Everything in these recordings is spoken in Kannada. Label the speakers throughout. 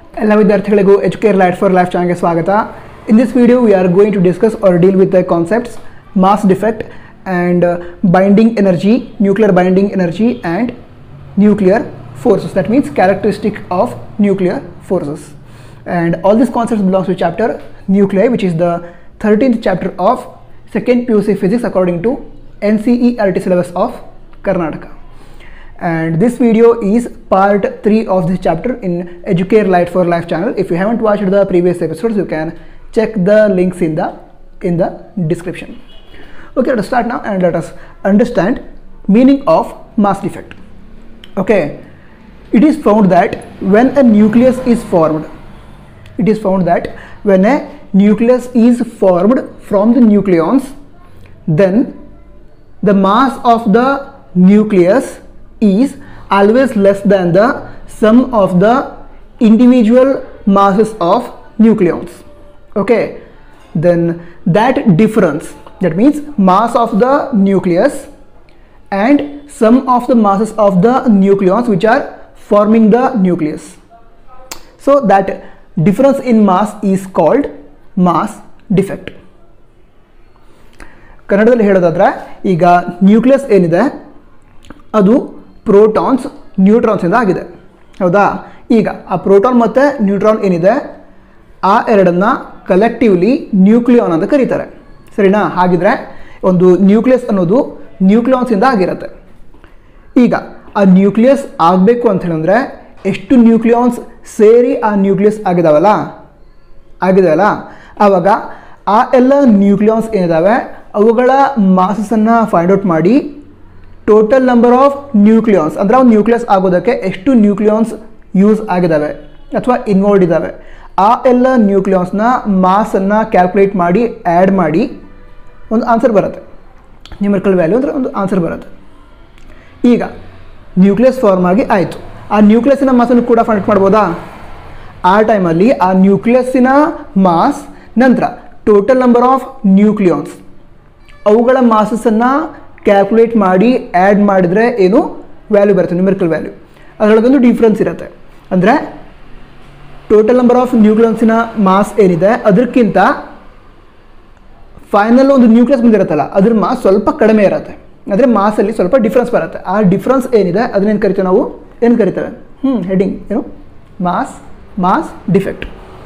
Speaker 1: ಎಲ್ಲ ವಿದ್ಯಾರ್ಥಿಗಳಿಗೂ ಎಜುಕೇರ್ ಲೈಟ್ ಫಾರ್ ಲೈಫ್ ಚಾನಲ್ಗೆ ಸ್ವಾಗತ in this video we are going to discuss are deal with the concepts mass defect and binding energy nuclear binding energy and nuclear forces that means characteristic of nuclear forces and all these concepts belongs to chapter nuclei which is the 13th chapter of second PUC physics according to NCERT syllabus of Karnataka and this video is part 3 of this chapter in Educare Light for Life channel if you haven't watched the previous episodes you can check the links in the in the description okay let us start now and let us understand meaning of mass defect okay it is found that when a nucleus is formed it is found that when a nucleus is formed from the nucleons then the mass of the nucleus is always less than the sum of the individual masses of nucleons okay then that difference that means mass of the nucleus and sum of the masses of the nucleons which are forming the nucleus. So that difference in mass is called mass defect. ಕನ್ನಡದಲ್ಲಿ ಹೇಳೋದಾದ್ರೆ ಈಗ ನ್ಯೂಕ್ಲಿಯಸ್ ಏನಿದೆ ಅದು ಪ್ರೋಟಾನ್ಸ್ ನ್ಯೂಟ್ರಾನ್ಸಿಂದ ಆಗಿದೆ ಹೌದಾ ಈಗ ಆ ಪ್ರೋಟಾನ್ ಮತ್ತು ನ್ಯೂಟ್ರಾನ್ ಏನಿದೆ ಆ ಎರಡನ್ನು ಕಲೆಕ್ಟಿವ್ಲಿ ನ್ಯೂಕ್ಲಿಯಾನ್ ಅಂತ ಕರೀತಾರೆ ಸರಿನಾ ಹಾಗಿದ್ರೆ ಒಂದು ನ್ಯೂಕ್ಲಿಯಸ್ ಅನ್ನೋದು ನ್ಯೂಕ್ಲಿಯಾನ್ಸಿಂದ ಆಗಿರುತ್ತೆ ಈಗ ಆ ನ್ಯೂಕ್ಲಿಯಸ್ ಆಗಬೇಕು ಅಂತ ಹೇಳಿದ್ರೆ ಎಷ್ಟು ನ್ಯೂಕ್ಲಿಯಾನ್ಸ್ ಸೇರಿ ಆ ನ್ಯೂಕ್ಲಿಯಸ್ ಆಗಿದಾವಲ್ಲ ಆಗಿದೆಯಲ್ಲ ಆವಾಗ ಆ ಎಲ್ಲ ನ್ಯೂಕ್ಲಿಯಾನ್ಸ್ ಏನಿದಾವೆ ಅವುಗಳ ಮಾಸಸನ್ನು ಫೈಂಡ್ ಔಟ್ ಮಾಡಿ ಟೋಟಲ್ ನಂಬರ್ ಆಫ್ ನ್ಯೂಕ್ಲಿಯಾನ್ಸ್ ಅಂದರೆ ಒಂದು ನ್ಯೂಕ್ಲಿಯಸ್ ಆಗೋದಕ್ಕೆ ಎಷ್ಟು ನ್ಯೂಕ್ಲಿಯಾನ್ಸ್ ಯೂಸ್ ಆಗಿದ್ದಾವೆ ಅಥವಾ ಇನ್ವಾಲ್ವ್ ಇದ್ದಾವೆ ಆ ಎಲ್ಲ ನ್ಯೂಕ್ಲಿಯಾನ್ಸ್ನ ಮಾಸನ್ನು ಕ್ಯಾಲ್ಕುಲೇಟ್ ಮಾಡಿ ಆ್ಯಡ್ ಮಾಡಿ ಒಂದು ಆನ್ಸರ್ ಬರುತ್ತೆ ನ್ಯೂಮರಿಕಲ್ ವ್ಯಾಲ್ಯೂ ಅಂದರೆ ಒಂದು ಆನ್ಸರ್ ಬರುತ್ತೆ ಈಗ ನ್ಯೂಕ್ಲಿಯಸ್ ಫಾರ್ಮ್ ಆಗಿ ಆಯಿತು ಆ ನ್ಯೂಕ್ಲಿಯಸ್ಸಿನ ಮಾಸನ್ನು ಕೂಡ ಫೈಂಡ್ ಮಾಡ್ಬೋದಾ ಆ ಟೈಮಲ್ಲಿ ಆ ನ್ಯೂಕ್ಲಿಯಸ್ಸಿನ ಮಾಸ್ ನಂತರ ಟೋಟಲ್ ನಂಬರ್ ಆಫ್ ನ್ಯೂಕ್ಲಿಯಾನ್ಸ್ ಅವುಗಳ ಮಾಸಸನ್ನು ಕ್ಯಾಲ್ಕುಲೇಟ್ ಮಾಡಿ ಆ್ಯಡ್ ಮಾಡಿದರೆ ಏನು ವ್ಯಾಲ್ಯೂ ಬರುತ್ತೆ ನ್ಯೂಮರಿಕಲ್ ವ್ಯಾಲ್ಯೂ ಅದರೊಳಗೊಂದು ಡಿಫ್ರೆನ್ಸ್ ಇರುತ್ತೆ ಅಂದರೆ ಟೋಟಲ್ ನಂಬರ್ ಆಫ್ ನ್ಯೂಕ್ಲಿಯನ್ಸಿನ ಮಾಸ್ ಏನಿದೆ ಅದಕ್ಕಿಂತ ಫೈನಲ್ ಒಂದು ನ್ಯೂಕ್ಲಿಯಸ್ ಬಂದಿರುತ್ತಲ್ಲ ಅದ್ರ ಮಾಸ್ ಸ್ವಲ್ಪ ಕಡಿಮೆ ಇರುತ್ತೆ ಅಂದರೆ ಮಾಸಲ್ಲಿ ಸ್ವಲ್ಪ ಡಿಫ್ರೆನ್ಸ್ ಬರುತ್ತೆ ಆ ಡಿಫ್ರೆನ್ಸ್ ಏನಿದೆ ಅದನ್ನೇನು ಕರಿತೇವೆ ನಾವು ಏನು ಕರಿತೇವೆ ಹ್ಞೂ ಹೆಡಿಂಗ್ ಏನು ಮಾಸ್ ಮಾಸ್ ಡಿಫೆಕ್ಟ್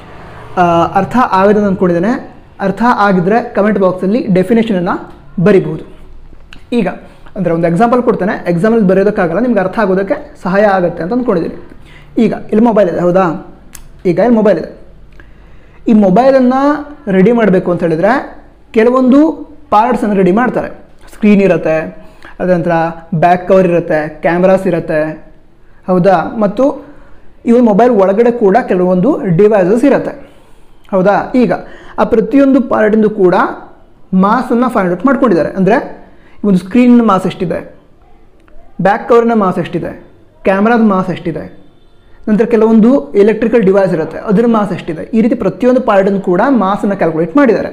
Speaker 1: ಅರ್ಥ ಆಗಿದೆ ಅಂತ ಅಂದ್ಕೊಂಡಿದ್ದೇನೆ ಅರ್ಥ ಆಗಿದ್ರೆ ಕಮೆಂಟ್ ಬಾಕ್ಸಲ್ಲಿ ಡೆಫಿನೇಷನನ್ನು ಬರಿಬಹುದು ಈಗ ಅಂದರೆ ಒಂದು ಎಕ್ಸಾಂಪಲ್ ಕೊಡ್ತೇನೆ ಎಕ್ಸಾಮಲ್ಲಿ ಬರೆಯೋದಕ್ಕಾಗಲ್ಲ ನಿಮ್ಗೆ ಅರ್ಥ ಆಗೋದಕ್ಕೆ ಸಹಾಯ ಆಗುತ್ತೆ ಅಂತ ಅಂದ್ಕೊಂಡಿದ್ದೀನಿ ಈಗ ಇಲ್ಲಿ ಮೊಬೈಲ್ ಇದೆ ಹೌದಾ ಈಗ ಇಲ್ಲಿ ಮೊಬೈಲ್ ಇದೆ ಈ ಮೊಬೈಲನ್ನು ರೆಡಿ ಮಾಡಬೇಕು ಅಂತ ಹೇಳಿದರೆ ಕೆಲವೊಂದು ಪಾರ್ಟ್ಸನ್ನು ರೆಡಿ ಮಾಡ್ತಾರೆ ಸ್ಕ್ರೀನ್ ಇರುತ್ತೆ ಅದ ನಂತರ ಬ್ಯಾಕ್ ಕವರ್ ಇರುತ್ತೆ ಕ್ಯಾಮ್ರಾಸ್ ಇರುತ್ತೆ ಹೌದಾ ಮತ್ತು ಈ ಮೊಬೈಲ್ ಒಳಗಡೆ ಕೂಡ ಕೆಲವೊಂದು ಡಿವೈಸಸ್ ಇರುತ್ತೆ ಹೌದಾ ಈಗ ಆ ಪ್ರತಿಯೊಂದು ಪಾರ್ಟಿಂದು ಕೂಡ ಮಾಸನ್ನು ಫೈಂಡ್ ಔಟ್ ಮಾಡ್ಕೊಂಡಿದ್ದಾರೆ ಅಂದರೆ ಒಂದು ಸ್ಕ್ರೀನ್ ಮಾಸ್ ಎಷ್ಟಿದೆ ಬ್ಯಾಕ್ ಕವರ್ನ ಮಾಸ್ ಎಷ್ಟಿದೆ ಕ್ಯಾಮ್ರಾದ ಮಾಸ್ ಎಷ್ಟಿದೆ ನಂತರ ಕೆಲವೊಂದು ಎಲೆಕ್ಟ್ರಿಕಲ್ ಡಿವೈಸ್ ಇರುತ್ತೆ ಅದರ ಮಾಸ್ ಎಷ್ಟಿದೆ ಈ ರೀತಿ ಪ್ರತಿಯೊಂದು ಪಾರ್ಟನ್ನು ಕೂಡ ಮಾಸನ್ನು ಕ್ಯಾಲ್ಕುಲೇಟ್ ಮಾಡಿದ್ದಾರೆ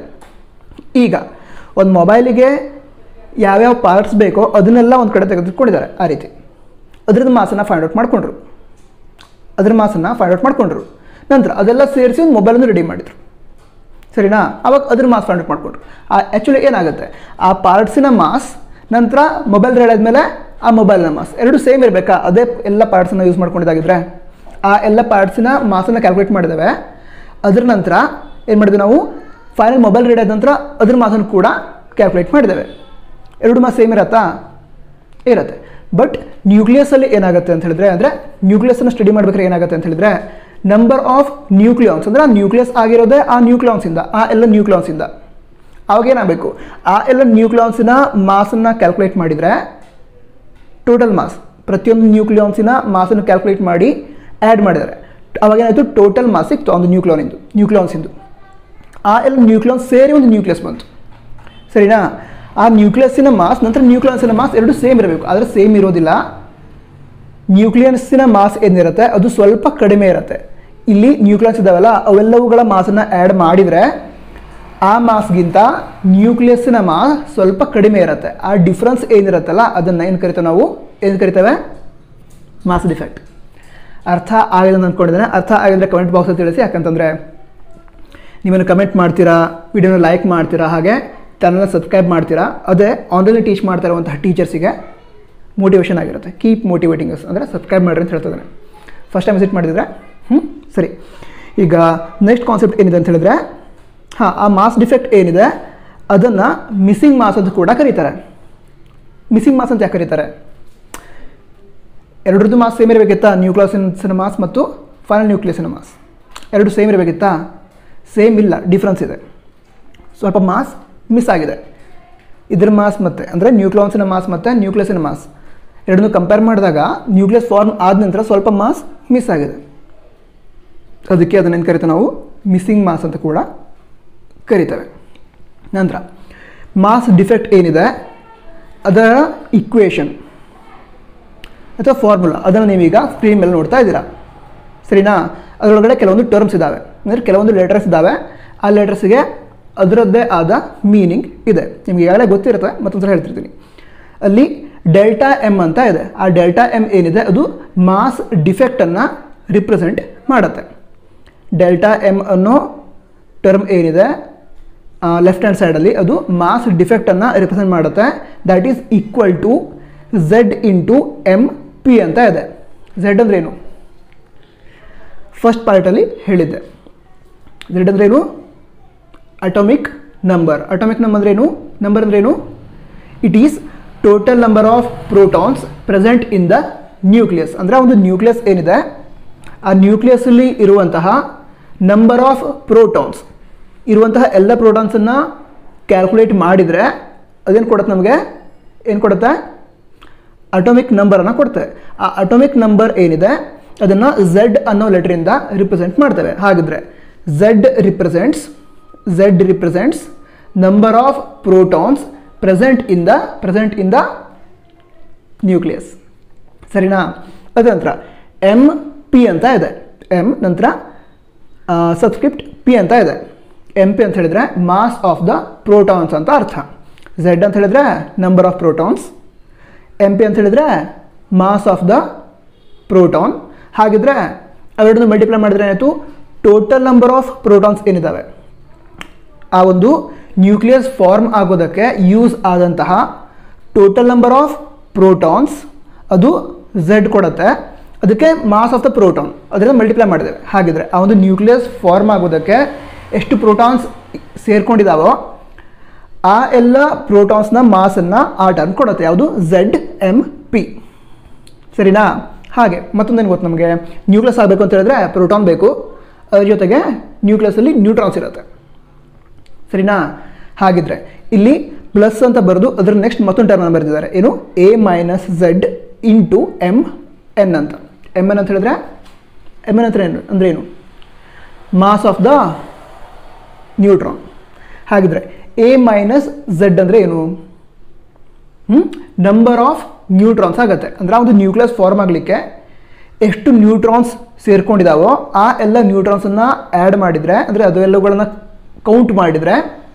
Speaker 1: ಈಗ ಒಂದು ಮೊಬೈಲಿಗೆ ಯಾವ್ಯಾವ ಪಾರ್ಟ್ಸ್ ಬೇಕೋ ಅದನ್ನೆಲ್ಲ ಒಂದು ಕಡೆ ತೆಗೆದುಕೊಂಡಿದ್ದಾರೆ ಆ ರೀತಿ ಅದ್ರದ್ದು ಮಾಸನ್ನು ಫೈಂಡ್ ಔಟ್ ಮಾಡಿಕೊಂಡ್ರು ಅದ್ರ ಮಾಸನ್ನು ಫೈಂಡ್ ಔಟ್ ಮಾಡಿಕೊಂಡ್ರು ನಂತರ ಅದೆಲ್ಲ ಸೇರಿಸಿ ಒಂದು ಮೊಬೈಲನ್ನು ರೆಡಿ ಮಾಡಿದರು ಸರಿನಾ ಅವಾಗ ಅದ್ರ ಮಾಸ್ ಫೈಂಡ್ ಔಟ್ ಮಾಡಿಕೊಂಡ್ರು ಆ ಆ್ಯಕ್ಚುಲಿ ಏನಾಗುತ್ತೆ ಆ ಪಾರ್ಟ್ಸಿನ ಮಾಸ್ ನಂತರ ಮೊಬೈಲ್ ರೆಡಿ ಆದಮೇಲೆ ಆ ಮೊಬೈಲ್ನ ಮಾಸ್ ಎರಡು ಸೇಮ್ ಇರಬೇಕಾ ಅದೇ ಎಲ್ಲ ಪಾರ್ಟ್ಸನ್ನು ಯೂಸ್ ಮಾಡ್ಕೊಂಡಿದ್ದಾಗಿದ್ರೆ ಆ ಎಲ್ಲ ಪಾರ್ಟ್ಸಿನ ಮಾಸನ್ನು ಕ್ಯಾಲ್ಕುಲೇಟ್ ಮಾಡಿದ್ದೇವೆ ಅದ್ರ ನಂತರ ಏನು ಮಾಡಿದ್ವಿ ನಾವು ಫೈನಲ್ ಮೊಬೈಲ್ ರೆಡಿ ಆದ ನಂತರ ಅದ್ರ ಮಾಸನ್ನು ಕೂಡ ಕ್ಯಾಲ್ಕುಲೇಟ್ ಮಾಡಿದ್ದೇವೆ ಎರಡು ಮಾಸ್ ಸೇಮ್ ಇರತ್ತಾ ಇರುತ್ತೆ ಬಟ್ ನ್ಯೂಕ್ಲಿಯಸಲ್ಲಿ ಏನಾಗುತ್ತೆ ಅಂತ ಹೇಳಿದ್ರೆ ಅಂದರೆ ನ್ಯೂಕ್ಲಿಯಸನ್ನು ಸ್ಟಡಿ ಮಾಡ್ಬೇಕಾದ್ರೆ ಏನಾಗುತ್ತೆ ಅಂತ ಹೇಳಿದ್ರೆ ನಂಬರ್ ಆಫ್ ನ್ಯೂಕ್ಲಿಯಾನ್ಸ್ ಅಂದರೆ ಆ ನ್ಯೂಕ್ಲಿಯಸ್ ಆಗಿರೋದೇ ಆ ನ್ಯೂಕ್ಲಿಯಾನ್ಸಿಂದ ಆ ಎಲ್ಲ ನ್ಯೂಕ್ಲಿಯಾನ್ಸಿಂದ ಅವಾಗ ಏನಾಗಬೇಕು ಆ ಎಲ್ಲ ನ್ಯೂಕ್ಲಿಯಾನ್ಸಿನ ಮಾಸನ್ನು ಕ್ಯಾಲ್ಕುಲೇಟ್ ಮಾಡಿದರೆ ಟೋಟಲ್ ಮಾಸ್ ಪ್ರತಿಯೊಂದು ನ್ಯೂಕ್ಲಿಯಾನ್ಸಿನ ಮಾಸನ್ನು ಕ್ಯಾಲ್ಕುಲೇಟ್ ಮಾಡಿ ಆ್ಯಡ್ ಮಾಡಿದ್ದಾರೆ ಅವಾಗ ಏನಾಯಿತು ಟೋಟಲ್ ಮಾಸ್ ಸಿಕ್ತು ಒಂದು ನ್ಯೂಕ್ಲಿಯಾನಿಂದು ನ್ಯೂಕ್ಲಿಯಾನ್ಸಿಂದು ಆ ಎಲ್ಲ ನ್ಯೂಕ್ಲಿಯಾನ್ಸ್ ಸೇರಿ ಒಂದು ನ್ಯೂಕ್ಲಿಯಸ್ ಬಂತು ಸರಿನಾ ಆ ನ್ಯೂಕ್ಲಿಯಸ್ಸಿನ ಮಾಸ್ ನಂತರ ನ್ಯೂಕ್ಲಿಯನ್ಸಿನ ಮಾಸ್ ಎರಡು ಸೇಮ್ ಇರಬೇಕು ಆದರೆ ಸೇಮ್ ಇರೋದಿಲ್ಲ ನ್ಯೂಕ್ಲಿಯನ್ಸಿನ ಮಾಸ್ ಏನಿರುತ್ತೆ ಅದು ಸ್ವಲ್ಪ ಕಡಿಮೆ ಇರುತ್ತೆ ಇಲ್ಲಿ ನ್ಯೂಕ್ಲಿಯನ್ಸ್ ಇದ್ದಾವಲ್ಲ ಅವೆಲ್ಲವುಗಳ ಮಾಸನ್ನು ಆ್ಯಡ್ ಮಾಡಿದರೆ ಆ ಮಾಸ್ಗಿಂತ ನ್ಯೂಕ್ಲಿಯಸ್ಸಿನ ಮಾಸ್ ಸ್ವಲ್ಪ ಕಡಿಮೆ ಇರುತ್ತೆ ಆ ಡಿಫ್ರೆನ್ಸ್ ಏನಿರುತ್ತಲ್ಲ ಅದನ್ನು ಏನು ಕರಿತೇವೆ ನಾವು ಏನು ಕರಿತೇವೆ ಮಾಸ್ ಡಿಫೆಕ್ಟ್ ಅರ್ಥ ಆಗಿದೆ ಅಂತ ಅಂದ್ಕೊಂಡಿದ್ದೇನೆ ಅರ್ಥ ಆಗಿದ್ರೆ ಕಮೆಂಟ್ ಬಾಕ್ಸಲ್ಲಿ ತಿಳಿಸಿ ಯಾಕಂತಂದರೆ ನೀವೇನು ಕಮೆಂಟ್ ಮಾಡ್ತೀರಾ ವಿಡಿಯೋನ ಲೈಕ್ ಮಾಡ್ತೀರಾ ಹಾಗೆ ಚಾನಲ್ನ ಸಬ್ಸ್ಕ್ರೈಬ್ ಮಾಡ್ತೀರಾ ಅದೇ ಆನ್ಲೈನಲ್ಲಿ ಟೀಚ್ ಮಾಡ್ತಾ ಇರುವಂತಹ ಟೀಚರ್ಸಿಗೆ ಮೋಟಿವೇಶನ್ ಆಗಿರುತ್ತೆ ಕೀಪ್ ಮೋಟಿವೇಟಿಂಗ್ ಅಸ್ ಅಂದರೆ ಸಬ್ಸ್ಕ್ರೈಬ್ ಮಾಡಿರಿ ಅಂತ ಹೇಳ್ತಿದ್ದಾನೆ ಫಸ್ಟ್ ಟೈಮ್ ವಿಸಿಟ್ ಮಾಡಿದ್ರೆ ಹ್ಞೂ ಸರಿ ಈಗ ನೆಕ್ಸ್ಟ್ ಕಾನ್ಸೆಪ್ಟ್ ಏನಿದೆ ಅಂತ ಹೇಳಿದ್ರೆ ಹಾಂ ಆ ಮಾಸ್ ಡಿಫೆಕ್ಟ್ ಏನಿದೆ ಅದನ್ನು ಮಿಸ್ಸಿಂಗ್ ಮಾಸ್ ಅಂತ ಕೂಡ ಕರೀತಾರೆ ಮಿಸ್ಸಿಂಗ್ ಮಾಸ್ ಅಂತ ಯಾಕೆ ಕರೀತಾರೆ ಎರಡರದ್ದು ಮಾಸ್ ಸೇಮ್ ಇರಬೇಕಿತ್ತಾ ನ್ಯೂಕ್ಲಿಯಸಿನ ಮಾಸ್ ಮತ್ತು ಫೈನಲ್ ನ್ಯೂಕ್ಲಿಯಸಿನ ಮಾಸ್ ಎರಡು ಸೇಮ್ ಇರಬೇಕಿತ್ತಾ ಸೇಮ್ ಇಲ್ಲ ಡಿಫ್ರೆನ್ಸ್ ಇದೆ ಸ್ವಲ್ಪ ಮಾಸ್ ಮಿಸ್ ಆಗಿದೆ ಇದ್ರ ಮಾಸ್ ಮತ್ತು ಅಂದರೆ ನ್ಯೂಕ್ಲಿಯಾನ್ಸಿನ ಮಾಸ್ ಮತ್ತು ನ್ಯೂಕ್ಲಿಯಸಿನ ಮಾಸ್ ಎರಡನ್ನೂ ಕಂಪೇರ್ ಮಾಡಿದಾಗ ನ್ಯೂಕ್ಲಿಯಸ್ ಫಾರ್ಮ್ ಆದ ನಂತರ ಸ್ವಲ್ಪ ಮಾಸ್ ಮಿಸ್ ಆಗಿದೆ ಅದಕ್ಕೆ ಅದನ್ನೇನು ಕರಿತೇವೆ ನಾವು ಮಿಸ್ಸಿಂಗ್ ಮಾಸ್ ಅಂತ ಕೂಡ ಕರಿತೇವೆ ನಂತರ ಮಾಸ್ ಡಿಫೆಕ್ಟ್ ಏನಿದೆ ಅದರ ಇಕ್ವೇಷನ್ ಅಥವಾ ಫಾರ್ಮುಲಾ ಅದನ್ನು ನೀವೀಗ ಸ್ಕ್ರೀನ್ ಮೇಲೆ ನೋಡ್ತಾ ಇದ್ದೀರಾ ಸರಿನಾ ಅದರೊಳಗಡೆ ಕೆಲವೊಂದು ಟರ್ಮ್ಸ್ ಇದ್ದಾವೆ ಅಂದರೆ ಕೆಲವೊಂದು ಲೆಟರ್ಸ್ ಇದ್ದಾವೆ ಆ ಲೆಟರ್ಸ್ಗೆ ಅದರದ್ದೇ ಆದ ಮೀನಿಂಗ್ ಇದೆ ನಿಮಗೆ ಈಗಾಗಲೇ ಗೊತ್ತಿರುತ್ತೆ ಮತ್ತೊಂದು ಸಲ ಹೇಳ್ತಿರ್ತೀನಿ ಅಲ್ಲಿ ಡೆಲ್ಟಾ ಎಮ್ ಅಂತ ಇದೆ ಆ ಡೆಲ್ಟಾ ಎಮ್ ಏನಿದೆ ಅದು ಮಾಸ್ ಡಿಫೆಕ್ಟನ್ನು ರಿಪ್ರೆಸೆಂಟ್ ಮಾಡುತ್ತೆ ಡೆಲ್ಟಾ ಎಮ್ ಅನ್ನೋ ಟರ್ಮ್ ಏನಿದೆ ಲೆಫ್ಟ್ ಹ್ಯಾಂಡ್ ಸೈಡಲ್ಲಿ ಅದು ಮಾಸ್ ಡಿಫೆಕ್ಟನ್ನು ರಿಪ್ರೆಸೆಂಟ್ ಮಾಡುತ್ತೆ that is equal to Z into M P ಅಂತ ಇದೆ ಝೆಡ್ ಅಂದ್ರೆ ಏನು ಫಸ್ಟ್ ಪಾರ್ಟಲ್ಲಿ ಹೇಳಿದ್ದೆ ಝೆಡ್ ಅಂದ್ರೆ ಏನು ಅಟೋಮಿಕ್ ನಂಬರ್ ಅಟೋಮಿಕ್ ನಂಬರ್ ಅಂದ್ರೇನು ನಂಬರ್ ಅಂದ್ರೇನು it is total number of protons present in the nucleus ಅಂದರೆ ಒಂದು ನ್ಯೂಕ್ಲಿಯಸ್ ಏನಿದೆ ಆ ನ್ಯೂಕ್ಲಿಯಸ್ಸಲ್ಲಿ ಇರುವಂತಹ ನಂಬರ್ ಆಫ್ ಪ್ರೋಟಾನ್ಸ್ ಇರುವಂತಹ ಎಲ್ಲ ಪ್ರೋಟಾನ್ಸನ್ನು ಕ್ಯಾಲ್ಕುಲೇಟ್ ಮಾಡಿದರೆ ಅದೇನು ಕೊಡುತ್ತೆ ನಮಗೆ ಏನು ಕೊಡುತ್ತೆ ಅಟೋಮಿಕ್ ನಂಬರನ್ನು ಕೊಡ್ತೇವೆ ಆ ಅಟೋಮಿಕ್ ನಂಬರ್ ಏನಿದೆ ಅದನ್ನು ಝೆಡ್ ಅನ್ನೋ ಲೆಟರಿಂದ ರಿಪ್ರೆಸೆಂಟ್ ಮಾಡ್ತೇವೆ ಹಾಗಿದ್ರೆ Z represents Z represents number of protons present in the present in the nucleus ಸರಿನಾ ಅದ ನಂತರ ಎಮ್ ಪಿ ಅಂತ ಇದೆ ಎಮ್ ನಂತರ ಸಬ್ಸ್ಕ್ರಿಪ್ಟ್ ಪಿ ಅಂತ ಇದೆ ಎಮ್ ಪಿ ಅಂತ ಹೇಳಿದ್ರೆ ಮಾಸ್ ಆಫ್ ದ ಪ್ರೋಟಾನ್ಸ್ ಅಂತ ಅರ್ಥ ಝೆಡ್ ಅಂತ ಹೇಳಿದ್ರೆ number of protons M P ಅಂತ ಹೇಳಿದ್ರೆ ಮಾಸ್ ಆಫ್ ದ ಪ್ರೋಟಾನ್ ಹಾಗಿದ್ರೆ ಅವೆರಡನ್ನು ಮಲ್ಟಿಪ್ಲೈ ಮಾಡಿದ್ರೆ ಏನಾಯಿತು ಟೋಟಲ್ ನಂಬರ್ ಆಫ್ ಪ್ರೋಟಾನ್ಸ್ ಏನಿದ್ದಾವೆ ಆ ಒಂದು ನ್ಯೂಕ್ಲಿಯಸ್ ಫಾರ್ಮ್ ಆಗೋದಕ್ಕೆ ಯೂಸ್ ಆದಂತಹ ಟೋಟಲ್ ನಂಬರ್ ಆಫ್ ಪ್ರೋಟಾನ್ಸ್ ಅದು ಝೆಡ್ ಕೊಡುತ್ತೆ ಅದಕ್ಕೆ ಮಾಸ್ ಆಫ್ ದ ಪ್ರೋಟಾನ್ ಅದರಿಂದ ಮಲ್ಟಿಪ್ಲೈ ಮಾಡಿದ್ದೇವೆ ಹಾಗಿದ್ರೆ ಆ ಒಂದು ನ್ಯೂಕ್ಲಿಯಸ್ ಫಾರ್ಮ್ ಆಗೋದಕ್ಕೆ ಎಷ್ಟು ಪ್ರೋಟಾನ್ಸ್ ಸೇರ್ಕೊಂಡಿದ್ದಾವೋ ಆ ಎಲ್ಲ ಪ್ರೋಟಾನ್ಸ್ನ ಮಾಸನ್ನು ಆ ಟರ್ಮ್ ಕೊಡುತ್ತೆ ಯಾವುದು ಝೆಡ್ ಎಮ್ ಪಿ ಸರಿನಾ ಹಾಗೆ ಮತ್ತೊಂದೇನು ಗೊತ್ತು ನಮಗೆ ನ್ಯೂಕ್ಲಿಯಸ್ ಆಗಬೇಕು ಅಂತ ಹೇಳಿದ್ರೆ ಪ್ರೋಟಾನ್ ಬೇಕು ಅದ್ರ ಜೊತೆಗೆ ನ್ಯೂಕ್ಲಿಯಸಲ್ಲಿ ನ್ಯೂಟ್ರಾನ್ಸ್ ಇರುತ್ತೆ ಸರಿನಾ ಹಾಗಿದ್ರೆ ಇಲ್ಲಿ ಪ್ಲಸ್ ಅಂತ ಬರೆದು ಅದ್ರ ನೆಕ್ಸ್ಟ್ ಮತ್ತೊಂದು ಟರ್ಮ್ ಬರೆದಿದ್ದಾರೆ ಏನು A minus Z into M N ಅಂತ ಎಮ್ ಎನ್ ಅಂತ ಹೇಳಿದ್ರೆ ಎಮ್ ಎನ್ ಅಂತ ಏನು ಅಂದರೆ ಏನು ಮಾಸ್ ಆಫ್ ದ ನ್ಯೂಟ್ರಾನ್ ಹಾಗಿದ್ರೆ ಎ ಮೈನಸ್ ಝೆಡ್ ಅಂದರೆ ಏನು ನಂಬರ್ ಆಫ್ ನ್ಯೂಟ್ರಾನ್ಸ್ ಆಗುತ್ತೆ ಅಂದರೆ ಆ ಒಂದು ನ್ಯೂಕ್ಲಿಯಸ್ ಫಾರ್ಮ್ ಆಗಲಿಕ್ಕೆ ಎಷ್ಟು ನ್ಯೂಟ್ರಾನ್ಸ್ ಸೇರ್ಕೊಂಡಿದ್ದಾವೋ ಆ ಎಲ್ಲ ನ್ಯೂಟ್ರಾನ್ಸನ್ನು ಆ್ಯಡ್ ಮಾಡಿದರೆ ಅಂದರೆ ಅದೆಲ್ಲವುಗಳನ್ನು ಕೌಂಟ್ ಮಾಡಿದರೆ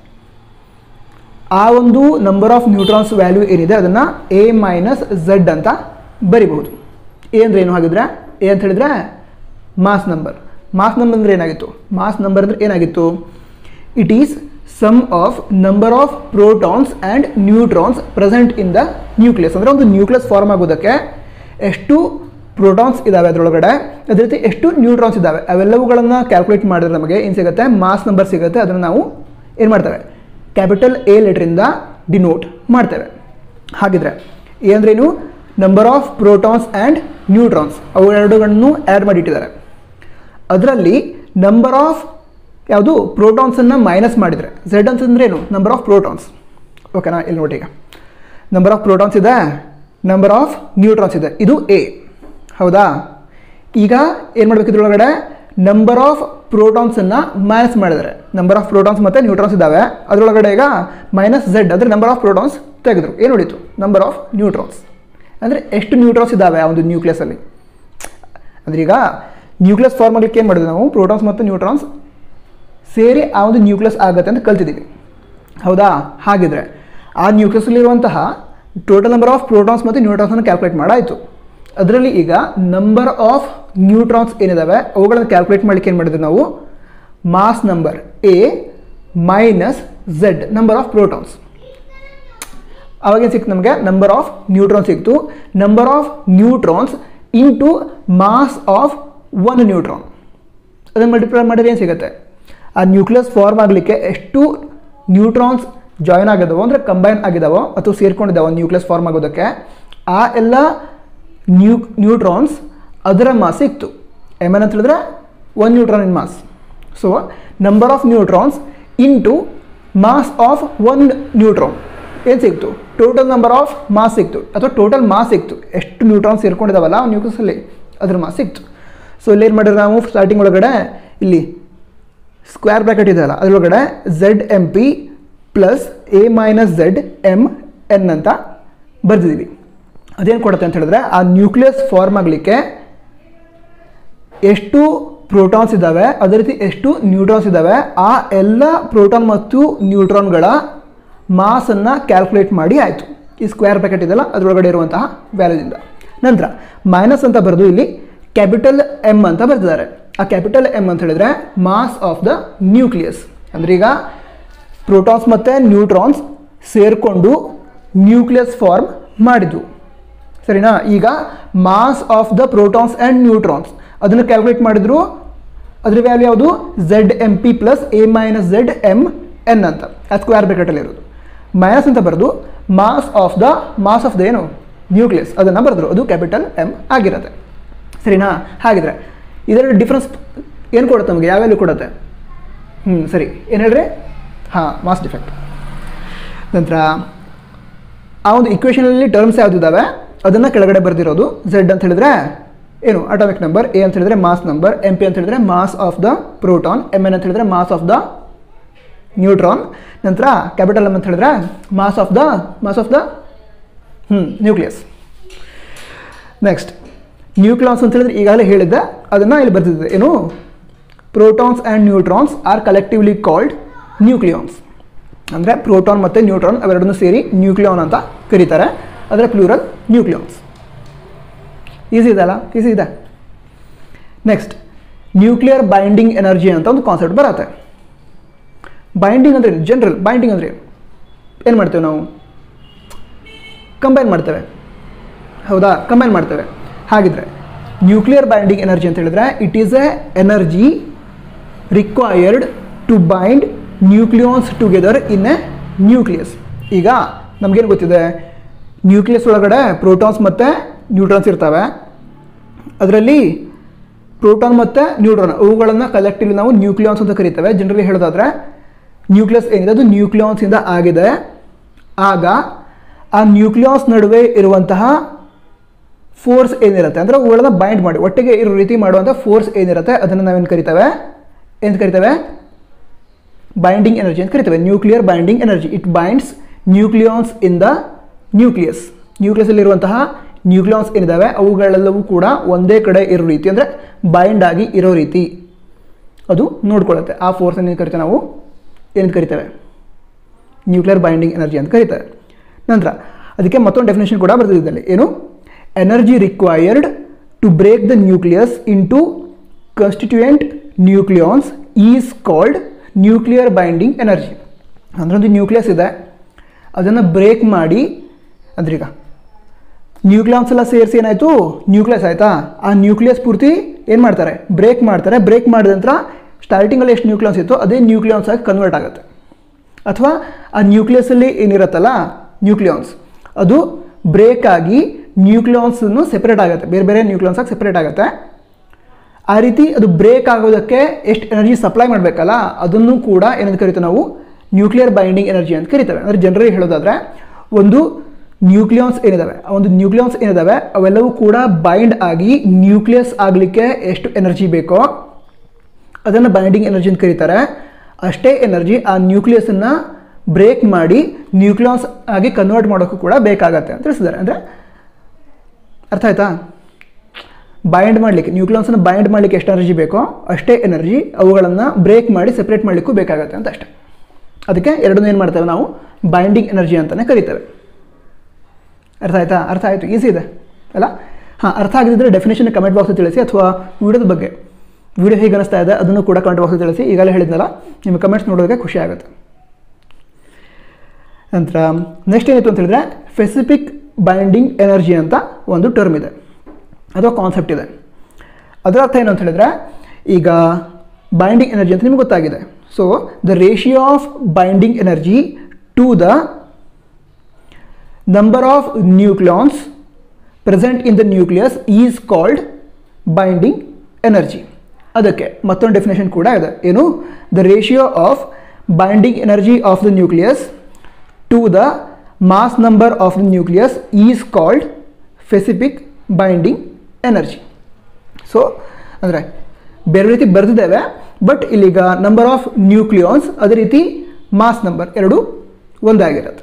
Speaker 1: ಆ ಒಂದು ನಂಬರ್ ಆಫ್ ನ್ಯೂಟ್ರಾನ್ಸ್ ವ್ಯಾಲ್ಯೂ ಏನಿದೆ ಅದನ್ನು ಎ ಮೈನಸ್ ಝೆಡ್ ಅಂತ ಬರಿಬಹುದು ಎ ಅಂದರೆ ಏನು ಹಾಗಿದ್ರೆ ಎ ಅಂತ ಹೇಳಿದ್ರೆ ಮಾಸ್ ನಂಬರ್ ಮಾಸ್ ನಂಬರ್ ಅಂದರೆ ಏನಾಗಿತ್ತು ಮಾಸ್ ನಂಬರ್ ಅಂದರೆ ಏನಾಗಿತ್ತು it is sum of number of protons and neutrons present in the nucleus ಅಂದರೆ ಒಂದು ನ್ಯೂಕ್ಲಿಯಸ್ ಫಾರ್ಮ್ ಆಗೋದಕ್ಕೆ ಎಷ್ಟು ಪ್ರೋಟಾನ್ಸ್ ಇದ್ದಾವೆ ಅದರೊಳಗಡೆ ಅದೇ ರೀತಿ ಎಷ್ಟು ನ್ಯೂಟ್ರಾನ್ಸ್ ಇದ್ದಾವೆ ಅವೆಲ್ಲವುಗಳನ್ನು ಕ್ಯಾಲ್ಕುಲೇಟ್ ಮಾಡಿದ್ರೆ ನಮಗೆ ಏನು ಸಿಗುತ್ತೆ ಮಾಸ್ ನಂಬರ್ ಸಿಗುತ್ತೆ ಅದನ್ನು ನಾವು ಏನು ಮಾಡ್ತೇವೆ ಕ್ಯಾಪಿಟಲ್ ಎ ಲೆಟ್ರಿಂದ ಡಿನೋಟ್ ಮಾಡ್ತೇವೆ ಹಾಗಿದ್ರೆ ಎ ಅಂದ್ರೇನು number of protons and neutrons ಅವೆರಡುಗಳನ್ನು ಆ್ಯಡ್ ಮಾಡಿಟ್ಟಿದ್ದಾರೆ ಅದರಲ್ಲಿ ನಂಬರ್ ಆಫ್ ಯಾವುದು ಪ್ರೋಟಾನ್ಸನ್ನು ಮೈನಸ್ ಮಾಡಿದರೆ ಝೆಡ್ ಅಂತಂದ್ರೆ ಏನು ನಂಬರ್ ಆಫ್ ಪ್ರೋಟಾನ್ಸ್ ಓಕೆನಾ ಇಲ್ಲಿ ನೋಡಿ ಈಗ ನಂಬರ್ ಆಫ್ ಪ್ರೋಟಾನ್ಸ್ ಇದೆ ನಂಬರ್ ಆಫ್ ನ್ಯೂಟ್ರಾನ್ಸ್ ಇದೆ ಇದು ಎ ಹೌದಾ ಈಗ ಏನು ಮಾಡಬೇಕು ಇದ್ರೊಳಗಡೆ ನಂಬರ್ ಆಫ್ ಪ್ರೋಟಾನ್ಸನ್ನು ಮೈನಸ್ ಮಾಡಿದ್ದಾರೆ ನಂಬರ್ ಆಫ್ ಪ್ರೋಟಾನ್ಸ್ ಮತ್ತು ನ್ಯೂಟ್ರಾನ್ಸ್ ಇದ್ದಾವೆ ಅದರೊಳಗಡೆ ಈಗ ಮೈನಸ್ ಝೆಡ್ ಅಂದರೆ ನಂಬರ್ ಆಫ್ ಪ್ರೋಟಾನ್ಸ್ ತೆಗೆದ್ರು ಏನು ಉಳಿತು ನಂಬರ್ ಆಫ್ ನ್ಯೂಟ್ರಾನ್ಸ್ ಅಂದರೆ ಎಷ್ಟು ನ್ಯೂಟ್ರಾನ್ಸ್ ಇದ್ದಾವೆ ಆ ಒಂದು ನ್ಯೂಕ್ಲಿಯಸಲ್ಲಿ ಅಂದರೆ ಈಗ ನ್ಯೂಕ್ಲಿಯಸ್ ಫಾರ್ಮ್ ಆಗಲಿಕ್ಕೆ ಏನು ಮಾಡಿದ್ವಿ ನಾವು ಪ್ರೋಟಾನ್ಸ್ ಮತ್ತು ನ್ಯೂಟ್ರಾನ್ಸ್ ಸೇರಿ ಆ ಒಂದು ನ್ಯೂಕ್ಲಿಯಸ್ ಆಗುತ್ತೆ ಅಂತ ಕಲ್ತಿದ್ದೀವಿ ಹೌದಾ ಹಾಗಿದ್ರೆ ಆ ನ್ಯೂಕ್ಲಿಯಸ್ಲಿರುವಂತಹ ಟೋಟಲ್ ನಂಬರ್ ಆಫ್ ಪ್ರೋಟಾನ್ಸ್ ಮತ್ತು ನ್ಯೂಟ್ರಾನ್ಸನ್ನು ಕ್ಯಾಲ್ಕುಲೇಟ್ ಮಾಡಾಯಿತು ಅದರಲ್ಲಿ ಈಗ ನಂಬರ್ ಆಫ್ ನ್ಯೂಟ್ರಾನ್ಸ್ ಏನಿದಾವೆ ಅವುಗಳನ್ನು ಕ್ಯಾಲ್ಕುಲೇಟ್ ಮಾಡಲಿಕ್ಕೆ ಏನು ಮಾಡಿದ್ವಿ ನಾವು mass number A minus Z number of protons ಅವಾಗೇನು ಸಿಕ್ತು ನಮಗೆ ನಂಬರ್ ಆಫ್ ನ್ಯೂಟ್ರಾನ್ಸ್ ಸಿಕ್ತು number of neutrons into mass of one neutron ಅದನ್ನು ಮಲ್ಟಿಪ್ಲೈ ಮಾಡಿದ್ರೆ ಏನು ಸಿಗುತ್ತೆ ಆ ನ್ಯೂಕ್ಲಿಯಸ್ ಫಾರ್ಮ್ ಆಗಲಿಕ್ಕೆ ಎಷ್ಟು ನ್ಯೂಟ್ರಾನ್ಸ್ ಜಾಯಿನ್ ಆಗಿದಾವೋ ಅಂದರೆ ಕಂಬೈನ್ ಆಗಿದಾವೋ ಅಥವಾ ಸೇರ್ಕೊಂಡಿದ್ದಾವೋ ನ್ಯೂಕ್ಲಿಯಸ್ ಫಾರ್ಮ್ ಆಗೋದಕ್ಕೆ ಆ ಎಲ್ಲ ನ್ಯೂ ನ್ಯೂಟ್ರಾನ್ಸ್ ಅದರ ಮಾಸ್ ಸಿಕ್ತು ಎಮ್ ಎನ್ ಅಂತ ಹೇಳಿದ್ರೆ one neutron in mass so number of neutrons into mass of one neutron ಏನು ಸಿಕ್ತು ಟೋಟಲ್ ನಂಬರ್ ಆಫ್ ಮಾಸ್ ಸಿಕ್ತು ಅಥವಾ ಟೋಟಲ್ ಮಾಸ್ ಸಿಕ್ತು ಎಷ್ಟು ನ್ಯೂಟ್ರಾನ್ಸ್ ಸೇರ್ಕೊಂಡಿದ್ದಾವಲ್ಲ ಆ ನ್ಯೂಕ್ಲಿಯಸಲ್ಲಿ ಅದ್ರ ಮಾಸ್ ಸಿಕ್ತು ಸೊ ಇಲ್ಲಿ ಏನು ಮಾಡಿದ್ರೆ ನಾವು ಸ್ಟಾರ್ಟಿಂಗ್ ಒಳಗಡೆ ಇಲ್ಲಿ ಸ್ಕ್ವೇರ್ ಬ್ರ್ಯಾಕೆಟ್ ಇದೆಯಲ್ಲ ಅದರೊಳಗಡೆ Z M P plus A minus Z M N ಅಂತ ಬರೆದಿದ್ದೀವಿ ಅದೇನು ಕೊಡುತ್ತೆ ಅಂತ ಹೇಳಿದ್ರೆ ಆ ನ್ಯೂಕ್ಲಿಯಸ್ ಫಾರ್ಮ್ ಆಗಲಿಕ್ಕೆ ಎಷ್ಟು ಪ್ರೋಟಾನ್ಸ್ ಇದ್ದಾವೆ ಅದೇ ರೀತಿ ಎಷ್ಟು ನ್ಯೂಟ್ರಾನ್ಸ್ ಇದ್ದಾವೆ ಆ ಎಲ್ಲ ಪ್ರೋಟಾನ್ ಮತ್ತು ನ್ಯೂಟ್ರಾನ್ಗಳ ಮಾಸನ್ನು ಕ್ಯಾಲ್ಕುಲೇಟ್ ಮಾಡಿ ಆಯಿತು ಈ ಸ್ಕ್ವೇರ್ ಬ್ರ್ಯಾಕೆಟ್ ಇದೆಯಲ್ಲ ಅದರೊಳಗಡೆ ಇರುವಂತಹ ವ್ಯಾಲ್ಯೂದಿಂದ ನಂತರ ಮೈನಸ್ ಅಂತ ಬರೆದು ಇಲ್ಲಿ ಕ್ಯಾಪಿಟಲ್ ಎಮ್ ಅಂತ ಬರೆದಿದ್ದಾರೆ ಆ ಕ್ಯಾಪಿಟಲ್ ಎಮ್ ಅಂತ ಹೇಳಿದ್ರೆ ಮಾಸ್ ಆಫ್ ದ ನ್ಯೂಕ್ಲಿಯಸ್ ಅಂದ್ರೆ ಈಗ ಪ್ರೋಟಾನ್ಸ್ ಮತ್ತು ನ್ಯೂಟ್ರಾನ್ಸ್ ಸೇರಿಕೊಂಡು ನ್ಯೂಕ್ಲಿಯಸ್ ಫಾರ್ಮ್ ಮಾಡಿದ್ವು ಸರಿನಾ ಈಗ mass of the protons and neutrons ಅದನ್ನು ಕ್ಯಾಲ್ಕುಲೇಟ್ ಮಾಡಿದ್ರು ಅದ್ರ ವ್ಯಾಲ್ಯೂ ಯಾವುದು Z M P plus A minus Z M N ಅಂತ ಅದು ಸ್ಕ್ವೇರ್ ಬ್ರ್ಯಾಕೆಟಲ್ಲಿ ಇರೋದು ಮೈನಸ್ ಅಂತ ಬರೆದು mass of the mass of the ಏನು ನ್ಯೂಕ್ಲಿಯಸ್ ಅದನ್ನು ಬರೆದ್ರು ಅದು ಕ್ಯಾಪಿಟಲ್ ಎಮ್ ಆಗಿರುತ್ತೆ ಸರಿನಾ ಹಾಗಿದ್ರೆ ಇದರ ಡಿಫ್ರೆನ್ಸ್ ಏನು ಕೊಡುತ್ತೆ ನಮಗೆ ಯಾವ ವ್ಯಾಲ್ಯೂ ಕೊಡುತ್ತೆ ಹ್ಞೂ ಸರಿ ಏನು ಹೇಳ್ರಿ ಹಾಂ ಮಾಸ್ ಡಿಫೆಕ್ಟ್ ನಂತರ ಆ ಒಂದು ಇಕ್ವೇಷನಲ್ಲಿ ಟರ್ಮ್ಸ್ ಯಾವುದಿದ್ದಾವೆ ಅದನ್ನು ಕೆಳಗಡೆ ಬರೆದಿರೋದು ಝೆಡ್ ಅಂತ ಹೇಳಿದ್ರೆ ಏನು ಅಟಾಮಿಕ್ ನಂಬರ್ ಎ ಅಂತ ಹೇಳಿದ್ರೆ ಮಾಸ್ ನಂಬರ್ ಎಂ ಪಿ ಅಂತ ಹೇಳಿದ್ರೆ mass of the proton M N ಅಂತ ಹೇಳಿದ್ರೆ ಮಾಸ್ ಆಫ್ ದ ನ್ಯೂಟ್ರಾನ್ ನಂತರ ಕ್ಯಾಪಿಟಲ್ ಎಮ್ ಅಂತ ಹೇಳಿದ್ರೆ mass of the mass of the ಹ್ಞೂ ನ್ಯೂಕ್ಲಿಯಸ್ ನೆಕ್ಸ್ಟ್ ನ್ಯೂಕ್ಲಿಯಾನ್ಸ್ ಅಂತ ಹೇಳಿದ್ರೆ ಈಗಾಗಲೇ ಹೇಳಿದ್ದೆ ಅದನ್ನು ಇಲ್ಲಿ ಬರ್ತಿದ್ದೆ ಏನು protons and neutrons are collectively called nucleons ಅಂದರೆ ಪ್ರೋಟಾನ್ ಮತ್ತು ನ್ಯೂಟ್ರಾನ್ ಅವೆರಡನ್ನೂ ಸೇರಿ ನ್ಯೂಕ್ಲಿಯಾನ್ ಅಂತ ಕರೀತಾರೆ ಅದರ ಪ್ಲೂರಲ್ ನ್ಯೂಕ್ಲಿಯಾನ್ಸ್ ಈಸಿ ಇದೆಲ್ಲ ಈಸಿ ಇದೆ ನೆಕ್ಸ್ಟ್ ನ್ಯೂಕ್ಲಿಯರ್ ಬೈಂಡಿಂಗ್ ಎನರ್ಜಿ ಅಂತ ಒಂದು ಕಾನ್ಸೆಪ್ಟ್ ಬರುತ್ತೆ ಬೈಂಡಿಂಗ್ ಅಂದರೆ ಜನರಲ್ ಬೈಂಡಿಂಗ್ ಅಂದರೆ ಏನು ಮಾಡ್ತೇವೆ ನಾವು ಕಂಬೈನ್ ಮಾಡ್ತೇವೆ ಹೌದಾ ಕಂಬೈನ್ ಮಾಡ್ತೇವೆ ಹಾಗಿದ್ರೆ ನ್ಯೂಕ್ಲಿಯರ್ ಬೈಂಡಿಂಗ್ ಎನರ್ಜಿ ಅಂತ ಹೇಳಿದ್ರೆ it is a energy required to bind nucleons together in a nucleus ಈಗ ನಮಗೇನು ಗೊತ್ತಿದೆ ನ್ಯೂಕ್ಲಿಯಸ್ ಒಳಗಡೆ ಪ್ರೋಟಾನ್ಸ್ ಮತ್ತು ನ್ಯೂಟ್ರಾನ್ಸ್ ಇರ್ತವೆ ಅದರಲ್ಲಿ ಪ್ರೋಟಾನ್ ಮತ್ತು ನ್ಯೂಟ್ರಾನ್ ಅವುಗಳನ್ನು ಕಲೆಕ್ಟಿವ್ಲಿ ನಾವು ನ್ಯೂಕ್ಲಿಯಾನ್ಸ್ ಅಂತ ಕರಿತೇವೆ ಜನರಲಿ ಹೇಳೋದಾದ್ರೆ ನ್ಯೂಕ್ಲಿಯಸ್ ಏನಿದೆ ಅದು ನ್ಯೂಕ್ಲಿಯಾನ್ಸಿಂದ ಆಗಿದೆ ಆಗ ಆ ನ್ಯೂಕ್ಲಿಯಾನ್ಸ್ ನಡುವೆ ಇರುವಂತಹ ಫೋರ್ಸ್ ಏನಿರುತ್ತೆ ಅಂದರೆ ಅವುಗಳನ್ನ ಬೈಂಡ್ ಮಾಡಿ ಒಟ್ಟಿಗೆ ಇರೋ ರೀತಿ ಮಾಡುವಂಥ ಫೋರ್ಸ್ ಏನಿರುತ್ತೆ ಅದನ್ನು ನಾವೇನು ಕರಿತೇವೆ ಏನು ಕರಿತೇವೆ ಬೈಂಡಿಂಗ್ ಎನರ್ಜಿ ಅಂತ ಕರಿತೇವೆ nuclear binding energy it binds nucleons in the nucleus ನ್ಯೂಕ್ಲಿಯಸಲ್ಲಿರುವಂತಹ ನ್ಯೂಕ್ಲಿಯಾನ್ಸ್ ಏನಿದ್ದಾವೆ ಅವುಗಳೆಲ್ಲವೂ ಕೂಡ ಒಂದೇ ಕಡೆ ಇರೋ ರೀತಿ ಅಂದರೆ ಬೈಂಡ್ ಆಗಿ ಇರೋ ರೀತಿ ಅದು ನೋಡ್ಕೊಳ್ಳುತ್ತೆ ಆ ಫೋರ್ಸ್ ಏನು ಕರಿತೇವೆ ನಾವು ಏನು ಕರಿತೇವೆ ನ್ಯೂಕ್ಲಿಯರ್ ಬೈಂಡಿಂಗ್ ಎನರ್ಜಿ ಅಂತ ಕರೀತಾರೆ ನಂತರ ಅದಕ್ಕೆ ಮತ್ತೊಂದು ಡೆಫಿನೇಷನ್ ಕೂಡ ಬರ್ತಿದ್ದಲ್ಲಿ ಏನು energy required to break the nucleus into constituent nucleons is called nuclear binding energy ಅಂದರೆ ಒಂದು ನ್ಯೂಕ್ಲಿಯಸ್ ಇದೆ ಅದನ್ನು ಬ್ರೇಕ್ ಮಾಡಿ ಅಂದ್ರೆ ಈಗ ನ್ಯೂಕ್ಲಿಯಾನ್ಸ್ ಎಲ್ಲ ಸೇರಿಸಿ ಏನಾಯಿತು ನ್ಯೂಕ್ಲಿಯಸ್ ಆಯಿತಾ ಆ ನ್ಯೂಕ್ಲಿಯಸ್ ಪೂರ್ತಿ ಏನು ಮಾಡ್ತಾರೆ ಬ್ರೇಕ್ ಮಾಡ್ತಾರೆ ಬ್ರೇಕ್ ಮಾಡಿದ ನಂತರ ಸ್ಟಾರ್ಟಿಂಗಲ್ಲಿ ಎಷ್ಟು ನ್ಯೂಕ್ಲಿಯಾನ್ಸ್ ಇತ್ತು ಅದೇ ನ್ಯೂಕ್ಲಿಯಾನ್ಸ್ ಆಗಿ ಕನ್ವರ್ಟ್ ಆಗುತ್ತೆ ಅಥವಾ ಆ ನ್ಯೂಕ್ಲಿಯಸಲ್ಲಿ ಏನಿರುತ್ತಲ್ಲ ನ್ಯೂಕ್ಲಿಯಾನ್ಸ್ ಅದು ಬ್ರೇಕ್ ಆಗಿ ನ್ಯೂಕ್ಲಿಯಾನ್ಸನ್ನು ಸೆಪರೇಟ್ ಆಗುತ್ತೆ ಬೇರೆ ಬೇರೆ ನ್ಯೂಕ್ಲಿಯಾನ್ಸ್ ಆಗಿ ಸೆಪರೇಟ್ ಆಗುತ್ತೆ ಆ ರೀತಿ ಅದು ಬ್ರೇಕ್ ಆಗೋದಕ್ಕೆ ಎಷ್ಟು ಎನರ್ಜಿ ಸಪ್ಲೈ ಮಾಡಬೇಕಲ್ಲ ಅದನ್ನು ಕೂಡ ಏನಂತ ಕರಿತೇವೆ ನಾವು ನ್ಯೂಕ್ಲಿಯರ್ ಬೈಂಡಿಂಗ್ ಎನರ್ಜಿ ಅಂತ ಕರಿತೇವೆ ಅಂದರೆ ಜನರಲಿ ಹೇಳೋದಾದರೆ ಒಂದು ನ್ಯೂಕ್ಲಿಯಾನ್ಸ್ ಏನಿದಾವೆ ಆ ಒಂದು ನ್ಯೂಕ್ಲಿಯಾನ್ಸ್ ಏನಿದಾವೆ ಅವೆಲ್ಲವೂ ಕೂಡ ಬೈಂಡ್ ಆಗಿ ನ್ಯೂಕ್ಲಿಯಸ್ ಆಗಲಿಕ್ಕೆ ಎಷ್ಟು ಎನರ್ಜಿ ಬೇಕೋ ಅದನ್ನು ಬೈಂಡಿಂಗ್ ಎನರ್ಜಿ ಅಂತ ಕರೀತಾರೆ ಅಷ್ಟೇ ಎನರ್ಜಿ ಆ ನ್ಯೂಕ್ಲಿಯಸನ್ನು ಬ್ರೇಕ್ ಮಾಡಿ ನ್ಯೂಕ್ಲಿಯಾನ್ಸ್ ಆಗಿ ಕನ್ವರ್ಟ್ ಮಾಡೋಕ್ಕೂ ಕೂಡ ಬೇಕಾಗತ್ತೆ ಅಂತ ತಿಳಿಸಿದ್ದಾರೆ ಅಂದರೆ ಅರ್ಥ ಆಯ್ತಾ ಬೈಂಡ್ ಮಾಡಲಿಕ್ಕೆ ನ್ಯೂಕ್ಲಿಯಾನ್ಸನ್ನು ಬೈಂಡ್ ಮಾಡಲಿಕ್ಕೆ ಎಷ್ಟು ಎನರ್ಜಿ ಬೇಕೋ ಅಷ್ಟೇ ಎನರ್ಜಿ ಅವುಗಳನ್ನು ಬ್ರೇಕ್ ಮಾಡಿ ಸೆಪ್ರೇಟ್ ಮಾಡಲಿಕ್ಕೂ ಬೇಕಾಗತ್ತೆ ಅಂತ ಅಷ್ಟೇ ಅದಕ್ಕೆ ಎರಡನ್ನೂ ಏನು ಮಾಡ್ತೇವೆ ನಾವು ಬೈಂಡಿಂಗ್ ಎನರ್ಜಿ ಅಂತಲೇ ಕರಿತೇವೆ ಅರ್ಥ ಆಯ್ತಾ ಅರ್ಥ ಆಯಿತು ಈಸಿ ಇದೆ ಅಲ್ಲ ಹಾಂ ಅರ್ಥ ಆಗದಿದ್ದರೆ ಡೆಫಿನೇಷನ್ ಕಮೆಂಟ್ ಬಾಕ್ಸ್ ತಿಳಿಸಿ ಅಥವಾ ವಿಡಿಯೋದ ಬಗ್ಗೆ ವಿಡಿಯೋ ಹೇಗೆ ಅನಿಸ್ತಾ ಇದೆ ಅದನ್ನು ಕೂಡ ಕಮೆಂಟ್ ಬಾಕ್ಸ್ ತಿಳಿಸಿ ಈಗಲೇ ಹೇಳಿದ್ನಲ್ಲ ನಿಮ್ಮ ಕಮೆಂಟ್ಸ್ ನೋಡೋದಕ್ಕೆ ಖುಷಿ ಆಗುತ್ತೆ ನಂತರ ನೆಕ್ಸ್ಟ್ ಏನಿತ್ತು ಅಂತ ಹೇಳಿದ್ರೆ ಸ್ಪೆಸಿಫಿಕ್ ಬೈಂಡಿಂಗ್ ಎನರ್ಜಿ ಅಂತ ಒಂದು ಟರ್ಮ್ ಇದೆ ಅಥವಾ ಕಾನ್ಸೆಪ್ಟ್ ಇದೆ ಅದರ ಅರ್ಥ ಏನು ಅಂತ ಹೇಳಿದ್ರೆ ಈಗ ಬೈಂಡಿಂಗ್ ಎನರ್ಜಿ ಅಂತ ನಿಮ್ಗೆ ಗೊತ್ತಾಗಿದೆ so the ratio of binding energy to the number of nucleons present in the nucleus is called binding energy ಅದಕ್ಕೆ ಮತ್ತೊಂದು ಡೆಫಿನೇಷನ್ ಕೂಡ ಇದೆ ಏನು the ratio of binding energy of the nucleus to the mass number of the nucleus is called specific binding energy so ಅಂದರೆ ಬೇರೆ ರೀತಿ ಬರೆದಿದ್ದೇವೆ ಬಟ್ ಇಲ್ಲೀಗ ನಂಬರ್ ಆಫ್ ನ್ಯೂಕ್ಲಿಯಾನ್ಸ್ ಅದೇ ರೀತಿ ಮಾಸ್ ನಂಬರ್ ಎರಡು ಒಂದಾಗಿರುತ್ತೆ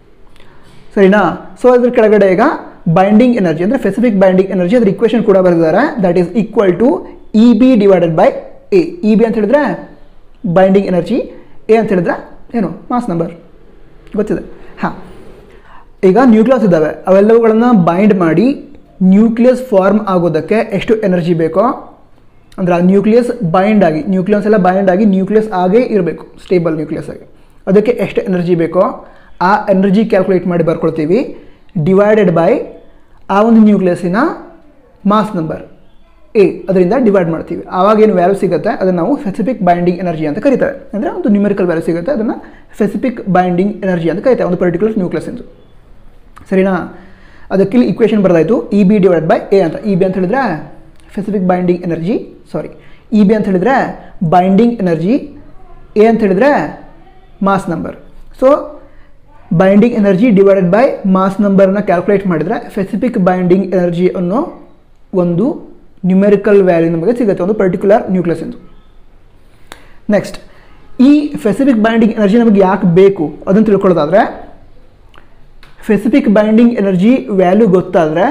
Speaker 1: ಸರಿನಾ ಸೊ ಅದ್ರ ಕೆಳಗಡೆ ಈಗ ಬೈಂಡಿಂಗ್ ಎನರ್ಜಿ ಅಂದರೆ ಸ್ಪೆಸಿಫಿಕ್ ಬೈಂಡಿಂಗ್ ಎನರ್ಜಿ ಅದ್ರ ಇಕ್ವೇಷನ್ ಕೂಡ ಬರೆದಿದ್ದಾರೆ that is equal to E B divided by A E B ಅಂತ ಹೇಳಿದ್ರೆ ಬೈಂಡಿಂಗ್ ಎನರ್ಜಿ ಎ ಅಂತ ಹೇಳಿದ್ರೆ ಏನು ಮಾಸ್ ನಂಬರ್ ಗೊತ್ತಿದೆ ಹಾಂ ಈಗ ನ್ಯೂಕ್ಲಿಯಸ್ ಇದ್ದಾವೆ ಅವೆಲ್ಲವುಗಳನ್ನು ಬೈಂಡ್ ಮಾಡಿ ನ್ಯೂಕ್ಲಿಯಸ್ ಫಾರ್ಮ್ ಆಗೋದಕ್ಕೆ ಎಷ್ಟು ಎನರ್ಜಿ ಬೇಕೋ ಅಂದರೆ ಆ ನ್ಯೂಕ್ಲಿಯಸ್ ಬೈಂಡ್ ಆಗಿ ನ್ಯೂಕ್ಲಿಯಸ್ ಎಲ್ಲ ಬೈಂಡ್ ಆಗಿ ನ್ಯೂಕ್ಲಿಯಸ್ ಆಗೇ ಇರಬೇಕು ಸ್ಟೇಬಲ್ ನ್ಯೂಕ್ಲಿಯಸ್ ಆಗಿ ಅದಕ್ಕೆ ಎಷ್ಟು ಎನರ್ಜಿ ಬೇಕೋ ಆ ಎನರ್ಜಿ ಕ್ಯಾಲ್ಕುಲೇಟ್ ಮಾಡಿ ಬರ್ಕೊಳ್ತೀವಿ ಡಿವೈಡೆಡ್ ಬೈ ಆ ಒಂದು ನ್ಯೂಕ್ಲಿಯಸ್ಸಿನ ಮಾಸ್ ನಂಬರ್ ಎ ಅದರಿಂದ ಡಿವೈಡ್ ಮಾಡ್ತೀವಿ ಆವಾಗ ಏನು ವ್ಯಾಲ್ಯೂ ಸಿಗುತ್ತೆ ಅದನ್ನು ನಾವು ಸ್ಪೆಸಿಫಿಕ್ ಬೈಂಡಿಂಗ್ ಎನರ್ಜಿ ಅಂತ ಕರೀತಾರೆ ಅಂದರೆ ಒಂದು ನ್ಯೂಮೆರಿಕಲ್ ವ್ಯಾಲ್ಯೂ ಸಿಗುತ್ತೆ ಅದನ್ನು ಸ್ಪೆಸಿಫಿಕ್ ಬೈಂಡಿಂಗ್ ಎನರ್ಜಿ ಅಂತ ಕರೀತಾರೆ ಒಂದು ಪರ್ಟಿಕ್ಯುಲರ್ ನ್ಯೂಕ್ಲಿಯಸ್ ಎಂದು ಸರಿನಾ ಅದಕ್ಕೆ ಇಲ್ಲಿ ಇಕ್ವೇಷನ್ ಬರೆದಾಯಿತು E B divide by A ಅಂತ ಇ ಬಿ ಅಂತ ಹೇಳಿದ್ರೆ specific binding energy sorry E B ಅಂತ ಹೇಳಿದ್ರೆ ಬೈಂಡಿಂಗ್ ಎನರ್ಜಿ ಎ ಅಂತ ಹೇಳಿದ್ರೆ mass number so binding energy divided by mass ನಂಬರ್ನ ಕ್ಯಾಲ್ಕುಲೇಟ್ ಮಾಡಿದರೆ ಸ್ಪೆಸಿಫಿಕ್ ಬೈಂಡಿಂಗ್ ಎನರ್ಜಿ ಅನ್ನೋ ಒಂದು ನ್ಯೂಮೆರಿಕಲ್ ವ್ಯಾಲ್ಯೂ ನಮಗೆ ಸಿಗುತ್ತೆ ಒಂದು ಪರ್ಟಿಕ್ಯುಲರ್ ನ್ಯೂಕ್ಲಿಯಸ್ ಎಂದು ನೆಕ್ಸ್ಟ್ ಈ ಸ್ಪೆಸಿಫಿಕ್ ಬೈಂಡಿಂಗ್ ಎನರ್ಜಿ ನಮಗೆ ಯಾಕೆ ಬೇಕು ಅದನ್ನು ತಿಳ್ಕೊಳ್ಳೋದಾದರೆ ಸ್ಪೆಸಿಫಿಕ್ ಬೈಂಡಿಂಗ್ ಎನರ್ಜಿ ವ್ಯಾಲ್ಯೂ ಗೊತ್ತಾದರೆ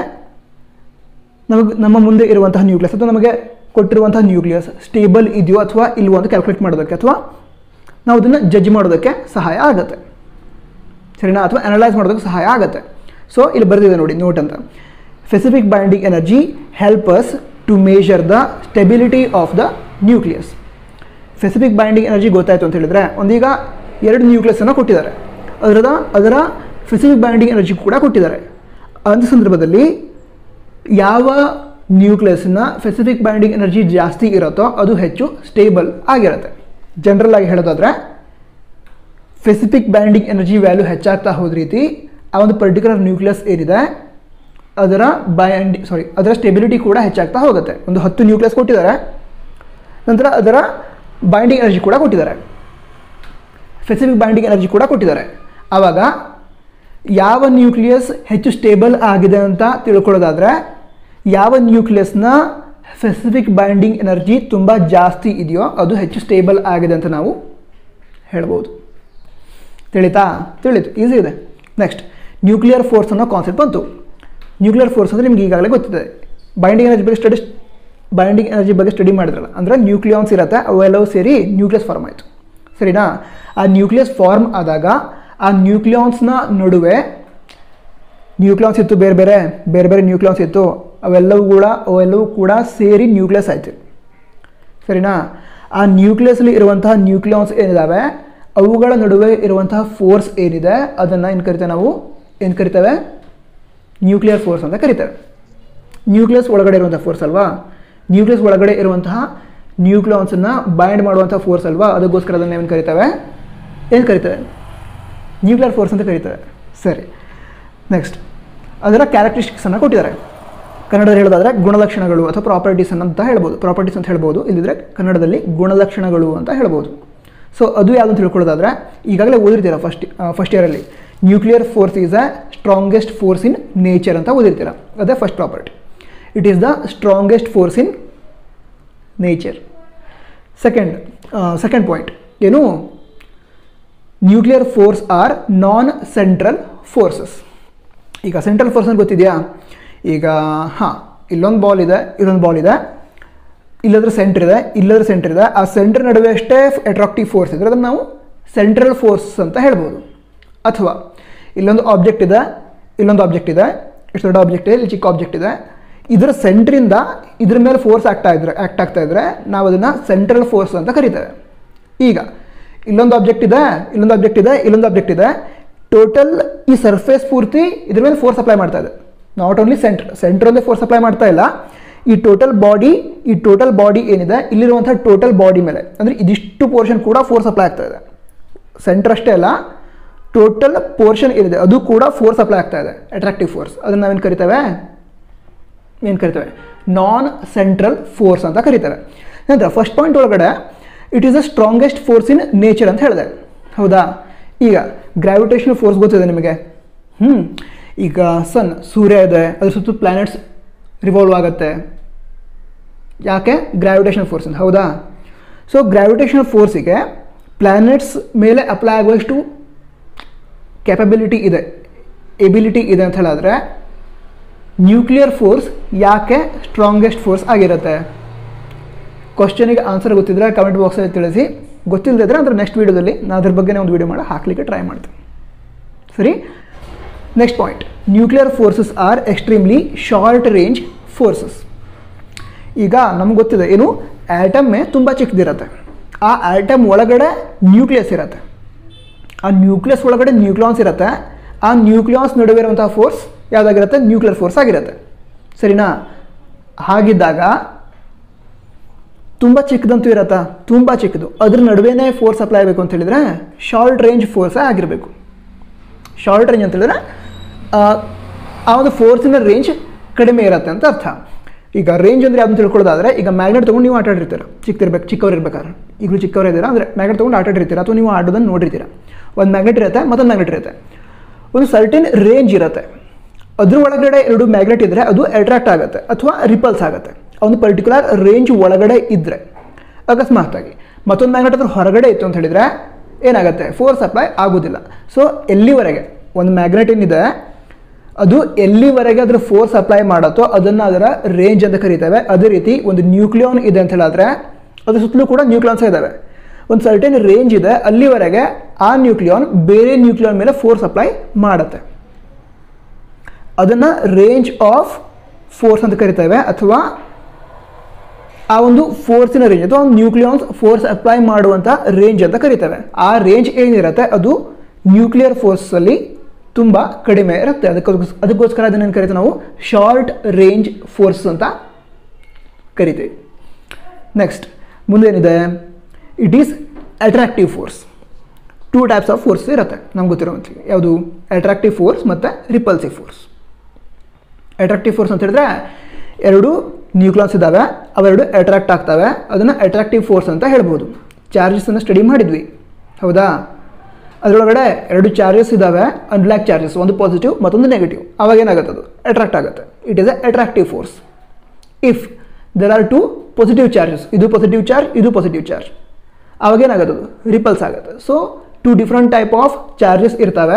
Speaker 1: ನಮಗೆ ನಮ್ಮ ಮುಂದೆ ಇರುವಂತಹ ನ್ಯೂಕ್ಲಿಯಸ್ ಅಥವಾ ನಮಗೆ ಕೊಟ್ಟಿರುವಂತಹ ನ್ಯೂಕ್ಲಿಯಸ್ ಸ್ಟೇಬಲ್ ಇದೆಯೋ ಅಥವಾ ಇಲ್ವೋ ಅಂತ ಕ್ಯಾಲ್ಕುಲೇಟ್ ಮಾಡೋದಕ್ಕೆ ಅಥವಾ ನಾವು ಅದನ್ನು ಜಡ್ಜ್ ಮಾಡೋದಕ್ಕೆ ಸಹಾಯ ಆಗುತ್ತೆ ಸರಿನಾ ಅಥವಾ ಅನಲೈಸ್ ಮಾಡೋದಕ್ಕೆ ಸಹಾಯ ಆಗುತ್ತೆ ಸೊ ಇಲ್ಲಿ ಬರೆದಿದೆ ನೋಡಿ ನೋಟ್ ಅಂತ specific binding energy help us to measure the stability of the nucleus specific binding energy ಗೊತ್ತಾಯಿತು ಅಂತ ಹೇಳಿದ್ರೆ ಒಂದೀಗ ಎರಡು ನ್ಯೂಕ್ಲಿಯಸನ್ನು ಕೊಟ್ಟಿದ್ದಾರೆ ಅದರದ ಅದರ ಸ್ಪೆಸಿಫಿಕ್ ಬೈಂಡಿಂಗ್ ಎನರ್ಜಿ ಕೂಡ ಕೊಟ್ಟಿದ್ದಾರೆ ಅಂಥ ಸಂದರ್ಭದಲ್ಲಿ ಯಾವ ನ್ಯೂಕ್ಲಿಯಸ್ನ ಸ್ಪೆಸಿಫಿಕ್ ಬೈಂಡಿಂಗ್ ಎನರ್ಜಿ ಜಾಸ್ತಿ ಇರುತ್ತೋ ಅದು ಹೆಚ್ಚು ಸ್ಟೇಬಲ್ ಆಗಿರುತ್ತೆ ಜನರಲ್ ಆಗಿ ಹೇಳೋದಾದರೆ ಸ್ಪೆಸಿಫಿಕ್ ಬೈಂಡಿಂಗ್ ಎನರ್ಜಿ ವ್ಯಾಲ್ಯೂ ಹೆಚ್ಚಾಗ್ತಾ ಹೋದ ರೀತಿ ಆ ಒಂದು ಪರ್ಟಿಕ್ಯುಲರ್ ನ್ಯೂಕ್ಲಿಯಸ್ ಏನಿದೆ ಅದರ ಬೈಂಡಿ ಸಾರಿ ಅದರ ಸ್ಟೆಬಿಲಿಟಿ ಕೂಡ ಹೆಚ್ಚಾಗ್ತಾ ಹೋಗುತ್ತೆ ಒಂದು ಹತ್ತು ನ್ಯೂಕ್ಲಿಯಸ್ ಕೊಟ್ಟಿದ್ದಾರೆ ನಂತರ ಅದರ ಬೈಂಡಿಂಗ್ ಎನರ್ಜಿ ಕೂಡ ಕೊಟ್ಟಿದ್ದಾರೆ ಸ್ಪೆಸಿಫಿಕ್ ಬೈಂಡಿಂಗ್ ಎನರ್ಜಿ ಕೂಡ ಕೊಟ್ಟಿದ್ದಾರೆ ಆವಾಗ ಯಾವ ನ್ಯೂಕ್ಲಿಯಸ್ ಹೆಚ್ಚು ಸ್ಟೇಬಲ್ ಆಗಿದೆ ಅಂತ ತಿಳ್ಕೊಳ್ಳೋದಾದರೆ ಯಾವ ನ್ಯೂಕ್ಲಿಯಸ್ನ ಸ್ಪೆಸಿಫಿಕ್ ಬೈಂಡಿಂಗ್ ಎನರ್ಜಿ ತುಂಬ ಜಾಸ್ತಿ ಇದೆಯೋ ಅದು ಹೆಚ್ಚು ಸ್ಟೇಬಲ್ ಆಗಿದೆ ಅಂತ ನಾವು ಹೇಳ್ಬೋದು ತಿಳಿತಾ ತಿಳಿತು ಈಸಿ ಇದೆ ನೆಕ್ಸ್ಟ್ ನ್ಯೂಕ್ಲಿಯರ್ ಫೋರ್ಸ್ ಅನ್ನೋ ಕಾನ್ಸೆಪ್ಟ್ ಬಂತು ನ್ಯೂಕ್ಲಿಯರ್ ಫೋರ್ಸ್ ಅಂದರೆ ನಿಮ್ಗೆ ಈಗಾಗಲೇ ಗೊತ್ತಿದೆ ಬೈಂಡಿಂಗ್ ಎನರ್ಜಿ ಬಗ್ಗೆ ಸ್ಟಡಿ ಬೈಂಡಿಂಗ್ ಎನರ್ಜಿ ಬಗ್ಗೆ ಸ್ಟಡಿ ಮಾಡಿದ್ರಲ್ಲ ಅಂದರೆ ನ್ಯೂಕ್ಲಿಯಾನ್ಸ್ ಇರುತ್ತೆ ಅವೆಲ್ಲವೂ ಸೇರಿ ನ್ಯೂಕ್ಲಿಯಸ್ ಫಾರ್ಮ್ ಆಯಿತು ಸರಿನಾ ಆ ನ್ಯೂಕ್ಲಿಯಸ್ ಫಾರ್ಮ್ ಆದಾಗ ಆ ನ್ಯೂಕ್ಲಿಯಾನ್ಸ್ನ ನಡುವೆ ನ್ಯೂಕ್ಲಿಯಾನ್ಸ್ ಇತ್ತು ಬೇರೆ ಬೇರೆ ಬೇರೆ ಬೇರೆ ನ್ಯೂಕ್ಲಿಯಾನ್ಸ್ ಇತ್ತು ಅವೆಲ್ಲವೂ ಕೂಡ ಅವೆಲ್ಲವೂ ಕೂಡ ಸೇರಿ ನ್ಯೂಕ್ಲಿಯಸ್ ಆಯಿತು ಸರಿನಾ ಆ ನ್ಯೂಕ್ಲಿಯಸ್ಲಿ ಇರುವಂತಹ ನ್ಯೂಕ್ಲಿಯಾನ್ಸ್ ಏನಿದ್ದಾವೆ ಅವುಗಳ ನಡುವೆ ಇರುವಂತಹ ಫೋರ್ಸ್ ಏನಿದೆ ಅದನ್ನು ಏನು ಕರಿತೇವೆ ನಾವು ಏನು ಕರಿತೇವೆ ನ್ಯೂಕ್ಲಿಯರ್ ಫೋರ್ಸ್ ಅಂತ ಕರಿತೇವೆ ನ್ಯೂಕ್ಲಿಯಸ್ ಒಳಗಡೆ ಇರುವಂಥ ಫೋರ್ಸ್ ಅಲ್ವಾ ನ್ಯೂಕ್ಲಿಯಸ್ ಒಳಗಡೆ ಇರುವಂತಹ ನ್ಯೂಕ್ಲಿಯಾನ್ಸನ್ನು ಬೈಂಡ್ ಮಾಡುವಂಥ ಫೋರ್ಸ್ ಅಲ್ವಾ ಅದಕ್ಕೋಸ್ಕರ ಅದನ್ನು ಏನು ಕರಿತೇವೆ ಏನು ಕರಿತೇವೆ ನ್ಯೂಕ್ಲಿಯರ್ ಫೋರ್ಸ್ ಅಂತ ಕರಿತೇವೆ ಸರಿ ನೆಕ್ಸ್ಟ್ ಅದರ ಕ್ಯಾರೆಕ್ಟರಿಸ್ಟಿಕ್ಸನ್ನು ಕೊಟ್ಟಿದ್ದಾರೆ ಕನ್ನಡದಲ್ಲಿ ಹೇಳೋದಾದರೆ ಗುಣಲಕ್ಷಣಗಳು ಅಥವಾ ಪ್ರಾಪರ್ಟೀಸ್ ಅಂತ ಹೇಳ್ಬೋದು ಪ್ರಾಪರ್ಟೀಸ್ ಅಂತ ಹೇಳ್ಬೋದು ಇಲ್ಲಿದ್ರೆ ಕನ್ನಡದಲ್ಲಿ ಗುಣಲಕ್ಷಣಗಳು ಅಂತ ಹೇಳ್ಬೋದು ಸೊ ಅದು ಯಾವುದು ಅಂತ ತಿಳ್ಕೊಳ್ಳೋದಾದರೆ ಈಗಾಗಲೇ ಓದಿರ್ತೀರ ಫಸ್ಟ್ ಫಸ್ಟ್ ಇಯರಲ್ಲಿ nuclear force is a strongest force in nature ಅಂತ ಓದಿರ್ತೀರ ಅದೇ first property it is the strongest force in nature second second point ಏನು nuclear force are non central forces ಈಗ ಸೆಂಟ್ರಲ್ ಫೋರ್ಸ್ ಅಂತ ಗೊತ್ತಿದೆಯಾ ಈಗ ಹಾಂ ಇಲ್ಲೊಂದು ಬಾಲ್ ಇದೆ ಇಲ್ಲೊಂದು ಬಾಲ್ ಇದೆ ಇಲ್ಲದ್ರ ಸೆಂಟರ್ ಇದೆ ಇಲ್ಲದ್ರ ಸೆಂಟರ್ ಇದೆ ಆ ಸೆಂಟರ್ ನಡುವೆ ಅಷ್ಟೇ ಅಟ್ರಾಕ್ಟಿವ್ ಫೋರ್ಸ್ ಇದ್ರೆ ಅದನ್ನು ನಾವು ಸೆಂಟ್ರಲ್ ಫೋರ್ಸ್ ಅಂತ ಹೇಳ್ಬೋದು ಅಥವಾ ಇಲ್ಲೊಂದು ಆಬ್ಜೆಕ್ಟ್ ಇದೆ ಇಲ್ಲೊಂದು ಆಬ್ಜೆಕ್ಟ್ ಇದೆ ಇಷ್ಟು ದೊಡ್ಡ ಆಬ್ಜೆಕ್ಟ್ ಇದೆ ಇಲ್ಲಿ ಚಿಕ್ಕ ಆಬ್ಜೆಕ್ಟ್ ಇದೆ ಇದರ ಸೆಂಟ್ರಿಂದ ಇದ್ರ ಮೇಲೆ ಫೋರ್ಸ್ ಆಗ್ತಾ ಇದ್ರೆ ಆ್ಯಕ್ಟ್ ಆಗ್ತಾ ಇದ್ರೆ ನಾವು ಅದನ್ನು ಸೆಂಟ್ರಲ್ ಫೋರ್ಸ್ ಅಂತ ಕರಿತೇವೆ ಈಗ ಇಲ್ಲೊಂದು ಆಬ್ಜೆಕ್ಟ್ ಇದೆ ಇಲ್ಲೊಂದು ಆಬ್ಜೆಕ್ಟ್ ಇದೆ ಇಲ್ಲೊಂದು ಆಬ್ಜೆಕ್ಟ್ ಇದೆ ಟೋಟಲ್ ಈ ಸರ್ಫೇಸ್ ಪೂರ್ತಿ ಇದ್ರ ಮೇಲೆ ಫೋರ್ಸ್ ಅಪ್ಲೈ ಮಾಡ್ತಾ ಇದೆ ನಾಟ್ ಓನ್ಲಿ ಸೆಂಟ್ರ್ ಸೆಂಟ್ರಲ್ಲೇ ಫೋರ್ಸ್ ಅಪ್ಲೈ ಮಾಡ್ತಾ ಇಲ್ಲ ಈ ಟೋಟಲ್ ಬಾಡಿ ಈ ಟೋಟಲ್ ಬಾಡಿ ಏನಿದೆ ಇಲ್ಲಿರುವಂಥ ಟೋಟಲ್ ಬಾಡಿ ಮೇಲೆ ಅಂದರೆ ಇದಿಷ್ಟು ಪೋರ್ಷನ್ ಕೂಡ ಫೋರ್ಸ್ ಅಪ್ಲೈ ಆಗ್ತಾ ಇದೆ ಸೆಂಟ್ರ್ ಅಷ್ಟೇ ಅಲ್ಲ ಟೋಟಲ್ ಪೋರ್ಷನ್ ಏನಿದೆ ಅದು ಕೂಡ ಫೋರ್ಸ್ ಅಪ್ಲೈ ಆಗ್ತಾ ಇದೆ ಅಟ್ರಾಕ್ಟಿವ್ ಫೋರ್ಸ್ ಅದನ್ನು ನಾವೇನು ಕರಿತೇವೆ ಏನು ಕರಿತೇವೆ ನಾನ್ ಸೆಂಟ್ರಲ್ ಫೋರ್ಸ್ ಅಂತ ಕರಿತೇವೆ ನಂತರ ಫಸ್ಟ್ ಪಾಯಿಂಟ್ ಒಳಗಡೆ it is the strongest force in nature ಅಂತ ಹೇಳಿದೆ ಹೌದಾ ಈಗ ಗ್ರಾವಿಟೇಷನಲ್ ಫೋರ್ಸ್ ಗೊತ್ತಿದೆ ನಿಮಗೆ ಹ್ಞೂ ಈಗ ಸನ್ ಸೂರ್ಯ ಇದೆ ಅದ್ರ ಸುತ್ತ ಪ್ಲ್ಯಾನೆಟ್ಸ್ ರಿವಾಲ್ವ್ ಆಗುತ್ತೆ ಯಾಕೆ ಗ್ರಾವಿಟೇಷನಲ್ ಫೋರ್ಸ್ ಅಂತ ಹೌದಾ ಸೊ ಗ್ರಾವಿಟೇಷನಲ್ ಫೋರ್ಸಿಗೆ ಪ್ಲ್ಯಾನೆಟ್ಸ್ ಮೇಲೆ ಅಪ್ಲೈ ಆಗುವಷ್ಟು ಕ್ಯಾಪಬಿಲಿಟಿ ಇದೆ ಎಬಿಲಿಟಿ ಇದೆ ಅಂತ ಹೇಳಿದ್ರೆ ನ್ಯೂಕ್ಲಿಯರ್ ಫೋರ್ಸ್ ಯಾಕೆ ಸ್ಟ್ರಾಂಗೆಸ್ಟ್ ಫೋರ್ಸ್ ಆಗಿರುತ್ತೆ ಕ್ವಶನಿಗೆ ಆನ್ಸರ್ ಗೊತ್ತಿದ್ರೆ ಕಮೆಂಟ್ ಬಾಕ್ಸಲ್ಲಿ ತಿಳಿಸಿ ಗೊತ್ತಿಲ್ಲದಿದ್ರೆ ಅಂದರೆ ನೆಕ್ಸ್ಟ್ ವೀಡಿಯೋದಲ್ಲಿ ನಾನು ಅದ್ರ ಬಗ್ಗೆ ಒಂದು ವೀಡಿಯೋ ಮಾಡಿ ಹಾಕಲಿಕ್ಕೆ ಟ್ರೈ ಮಾಡ್ತೀನಿ ಸರಿ next point nuclear forces are extremely short range forces ಈಗ ನಮ್ಗೆ ಗೊತ್ತಿದೆ ಏನು ಆ್ಯಟಮ್ಮೇ ತುಂಬ ಚಿಕ್ಕದಿರುತ್ತೆ ಆ ಆ್ಯಟಮ್ ಒಳಗಡೆ ನ್ಯೂಕ್ಲಿಯಸ್ ಇರುತ್ತೆ ಆ ನ್ಯೂಕ್ಲಿಯಸ್ ಒಳಗಡೆ ನ್ಯೂಕ್ಲಿಯಾನ್ಸ್ ಇರುತ್ತೆ ಆ ನ್ಯೂಕ್ಲಿಯಾನ್ಸ್ ನಡುವೆ ಇರುವಂಥ ಫೋರ್ಸ್ ಯಾವುದಾಗಿರುತ್ತೆ ನ್ಯೂಕ್ಲಿಯರ್ ಫೋರ್ಸ್ ಆಗಿರುತ್ತೆ ಸರಿನಾ ಹಾಗಿದ್ದಾಗ ತುಂಬ ಚಿಕ್ಕದಂತೂ ಇರತ್ತಾ ತುಂಬ ಚಿಕ್ಕದು ಅದ್ರ ನಡುವೆನೇ ಫೋರ್ಸ್ ಅಪ್ಲೈ ಆಗಬೇಕು ಅಂತ ಹೇಳಿದ್ರೆ ಶಾರ್ಟ್ ರೇಂಜ್ ಫೋರ್ಸೇ ಆಗಿರಬೇಕು ಶಾರ್ಟ್ ರೇಂಜ್ ಅಂತ ಹೇಳಿದ್ರೆ ಆ, ಆ ಒಂದು ಫೋರ್ಸಿನ ರೇಂಜ್ ಕಡಿಮೆ ಇರುತ್ತೆ ಅಂತ ಅರ್ಥ ಈಗ ರೇಂಜ್ ಅಂದರೆ ಯಾವ್ದು ತಿಳ್ಕೊಳ್ಳೋದಾದ್ರೆ ಈಗ ಮ್ಯಾಗ್ನೆಟ್ ತೊಗೊಂಡು ನೀವು ಆಟ ಆಡಿರ್ತೀರ ಚಿಕ್ಕದಿರ್ಬೇಕು ಚಿಕ್ಕವ್ರು ಇರ್ಬೇಕಾದ್ರೆ ಈಗಲೂ ಚಿಕ್ಕವ್ರು ಇದ್ದೀರಾ ಅಂದರೆ ಮ್ಯಾಗ್ನೆಟ್ ತೊಗೊಂಡು ಆಟ ಆಡಿರ್ತೀರ ಅಥವಾ ನೀವು ಆಡೋದನ್ನು ನೋಡಿರ್ತೀರ ಒಂದು ಮ್ಯಾಗ್ನೆಟ್ ಇರುತ್ತೆ ಮತ್ತೊಂದು ಮ್ಯಾಗ್ನೆಟ್ ಇರುತ್ತೆ ಒಂದು ಸರ್ಟೆನ್ ರೇಂಜ್ ಇರುತ್ತೆ ಅದ್ರ ಒಳಗಡೆ ಎರಡು ಮ್ಯಾಗ್ನೆಟ್ ಇದ್ದರೆ ಅದು ಅಟ್ರಾಕ್ಟ್ ಆಗುತ್ತೆ ಅಥವಾ ರಿಪಲ್ಸ್ ಆಗುತ್ತೆ ಆ ಒಂದು ಪರ್ಟಿಕ್ಯುಲರ್ ರೇಂಜ್ ಒಳಗಡೆ ಇದ್ದರೆ ಅಕಸ್ಮಾತ್ತಾಗಿ ಮತ್ತೊಂದು ಮ್ಯಾಗ್ನೆಟ್ ಅದ್ರ ಹೊರಗಡೆ ಇತ್ತು ಅಂತ ಹೇಳಿದರೆ ಏನಾಗುತ್ತೆ ಫೋರ್ಸ್ ಅಪ್ಲೈ ಆಗೋದಿಲ್ಲ ಸೊ ಎಲ್ಲಿವರೆಗೆ ಒಂದು ಮ್ಯಾಗ್ನೆಟ್ ಏನಿದೆ ಅದು ಎಲ್ಲಿವರೆಗೆ ಅದರ ಫೋರ್ಸ್ ಅಪ್ಲೈ ಮಾಡುತ್ತೋ ಅದನ್ನು ಅದರ ರೇಂಜ್ ಅಂತ ಕರಿತೇವೆ ಅದೇ ರೀತಿ ಒಂದು ನ್ಯೂಕ್ಲಿಯಾನ್ ಇದೆ ಅಂತ ಹೇಳಿದ್ರೆ ಅದ್ರ ಸುತ್ತಲೂ ಕೂಡ ನ್ಯೂಕ್ಲಿಯಾನ್ಸ್ ಇದ್ದಾವೆ ಒಂದು ಸರ್ಟೆನ್ ರೇಂಜ್ ಇದೆ ಅಲ್ಲಿವರೆಗೆ ಆ ನ್ಯೂಕ್ಲಿಯಾನ್ ಬೇರೆ ನ್ಯೂಕ್ಲಿಯಾನ್ ಮೇಲೆ ಫೋರ್ಸ್ ಅಪ್ಲೈ ಮಾಡುತ್ತೆ ಅದನ್ನು ರೇಂಜ್ ಆಫ್ ಫೋರ್ಸ್ ಅಂತ ಕರಿತೇವೆ ಅಥವಾ ಆ ಒಂದು ಫೋರ್ಸಿನ ರೇಂಜ್ ಅಥವಾ ಒಂದು ನ್ಯೂಕ್ಲಿಯಾನ್ಸ್ ಫೋರ್ಸ್ ಅಪ್ಲೈ ಮಾಡುವಂಥ ರೇಂಜ್ ಅಂತ ಕರಿತೇವೆ ಆ ರೇಂಜ್ ಏನಿರುತ್ತೆ ಅದು ನ್ಯೂಕ್ಲಿಯರ್ ಫೋರ್ಸಲ್ಲಿ ತುಂಬ ಕಡಿಮೆ ಇರುತ್ತೆ ಅದಕ್ಕೋಸ್ಕರ ಅದಕ್ಕೋಸ್ಕರ ಅದನ್ನೇನು ಕರಿತೀವಿ ನಾವು ಶಾರ್ಟ್ ರೇಂಜ್ ಫೋರ್ಸ್ ಅಂತ ಕರಿತೀವಿ ನೆಕ್ಸ್ಟ್ ಮುಂದೇನಿದೆ it is attractive force two types of force ಇರುತ್ತೆ ನಮ್ಗೆ ಗೊತ್ತಿರೋ ಮಟ್ಟಿಗೆ ಯಾವುದು ಅಟ್ರಾಕ್ಟಿವ್ ಫೋರ್ಸ್ ಮತ್ತು ರಿಪಲ್ಸಿವ್ ಫೋರ್ಸ್ ಅಟ್ರಾಕ್ಟಿವ್ ಫೋರ್ಸ್ ಅಂತ ಹೇಳಿದ್ರೆ ಎರಡು ನ್ಯೂಕ್ಲಾನ್ಸ್ ಇದ್ದಾವೆ ಅವೆರಡು ಅಟ್ರಾಕ್ಟ್ ಆಗ್ತವೆ ಅದನ್ನು ಅಟ್ರಾಕ್ಟಿವ್ ಫೋರ್ಸ್ ಅಂತ ಹೇಳ್ಬೋದು ಚಾರ್ಜಸನ್ನು ಸ್ಟಡಿ ಮಾಡಿದ್ವಿ ಹೌದಾ ಅದರೊಳಗಡೆ ಎರಡು ಚಾರ್ಜಸ್ ಇದ್ದಾವೆ ಅನ್ಬ್ಲ್ಯಾಕ್ ಚಾರ್ಜಸ್ ಒಂದು ಪಾಸಿಟಿವ್ ಮತ್ತೊಂದು ನೆಗೆಟಿವ್ ಅವಾಗ ಏನಾಗುತ್ತೆ ಅದು ಅಟ್ರಾಕ್ಟ್ ಆಗುತ್ತೆ it is a attractive force if there are two positive charges ಇದು ಪಾಸಿಟಿವ್ ಚಾರ್ಜ್ ಇದು ಪಾಸಿಟಿವ್ ಚಾರ್ಜ್ ಅವಾಗ ಏನಾಗುತ್ತೆ ಅದು ರಿಪಲ್ಸ್ ಆಗುತ್ತೆ so two different type of charges ಇರ್ತವೆ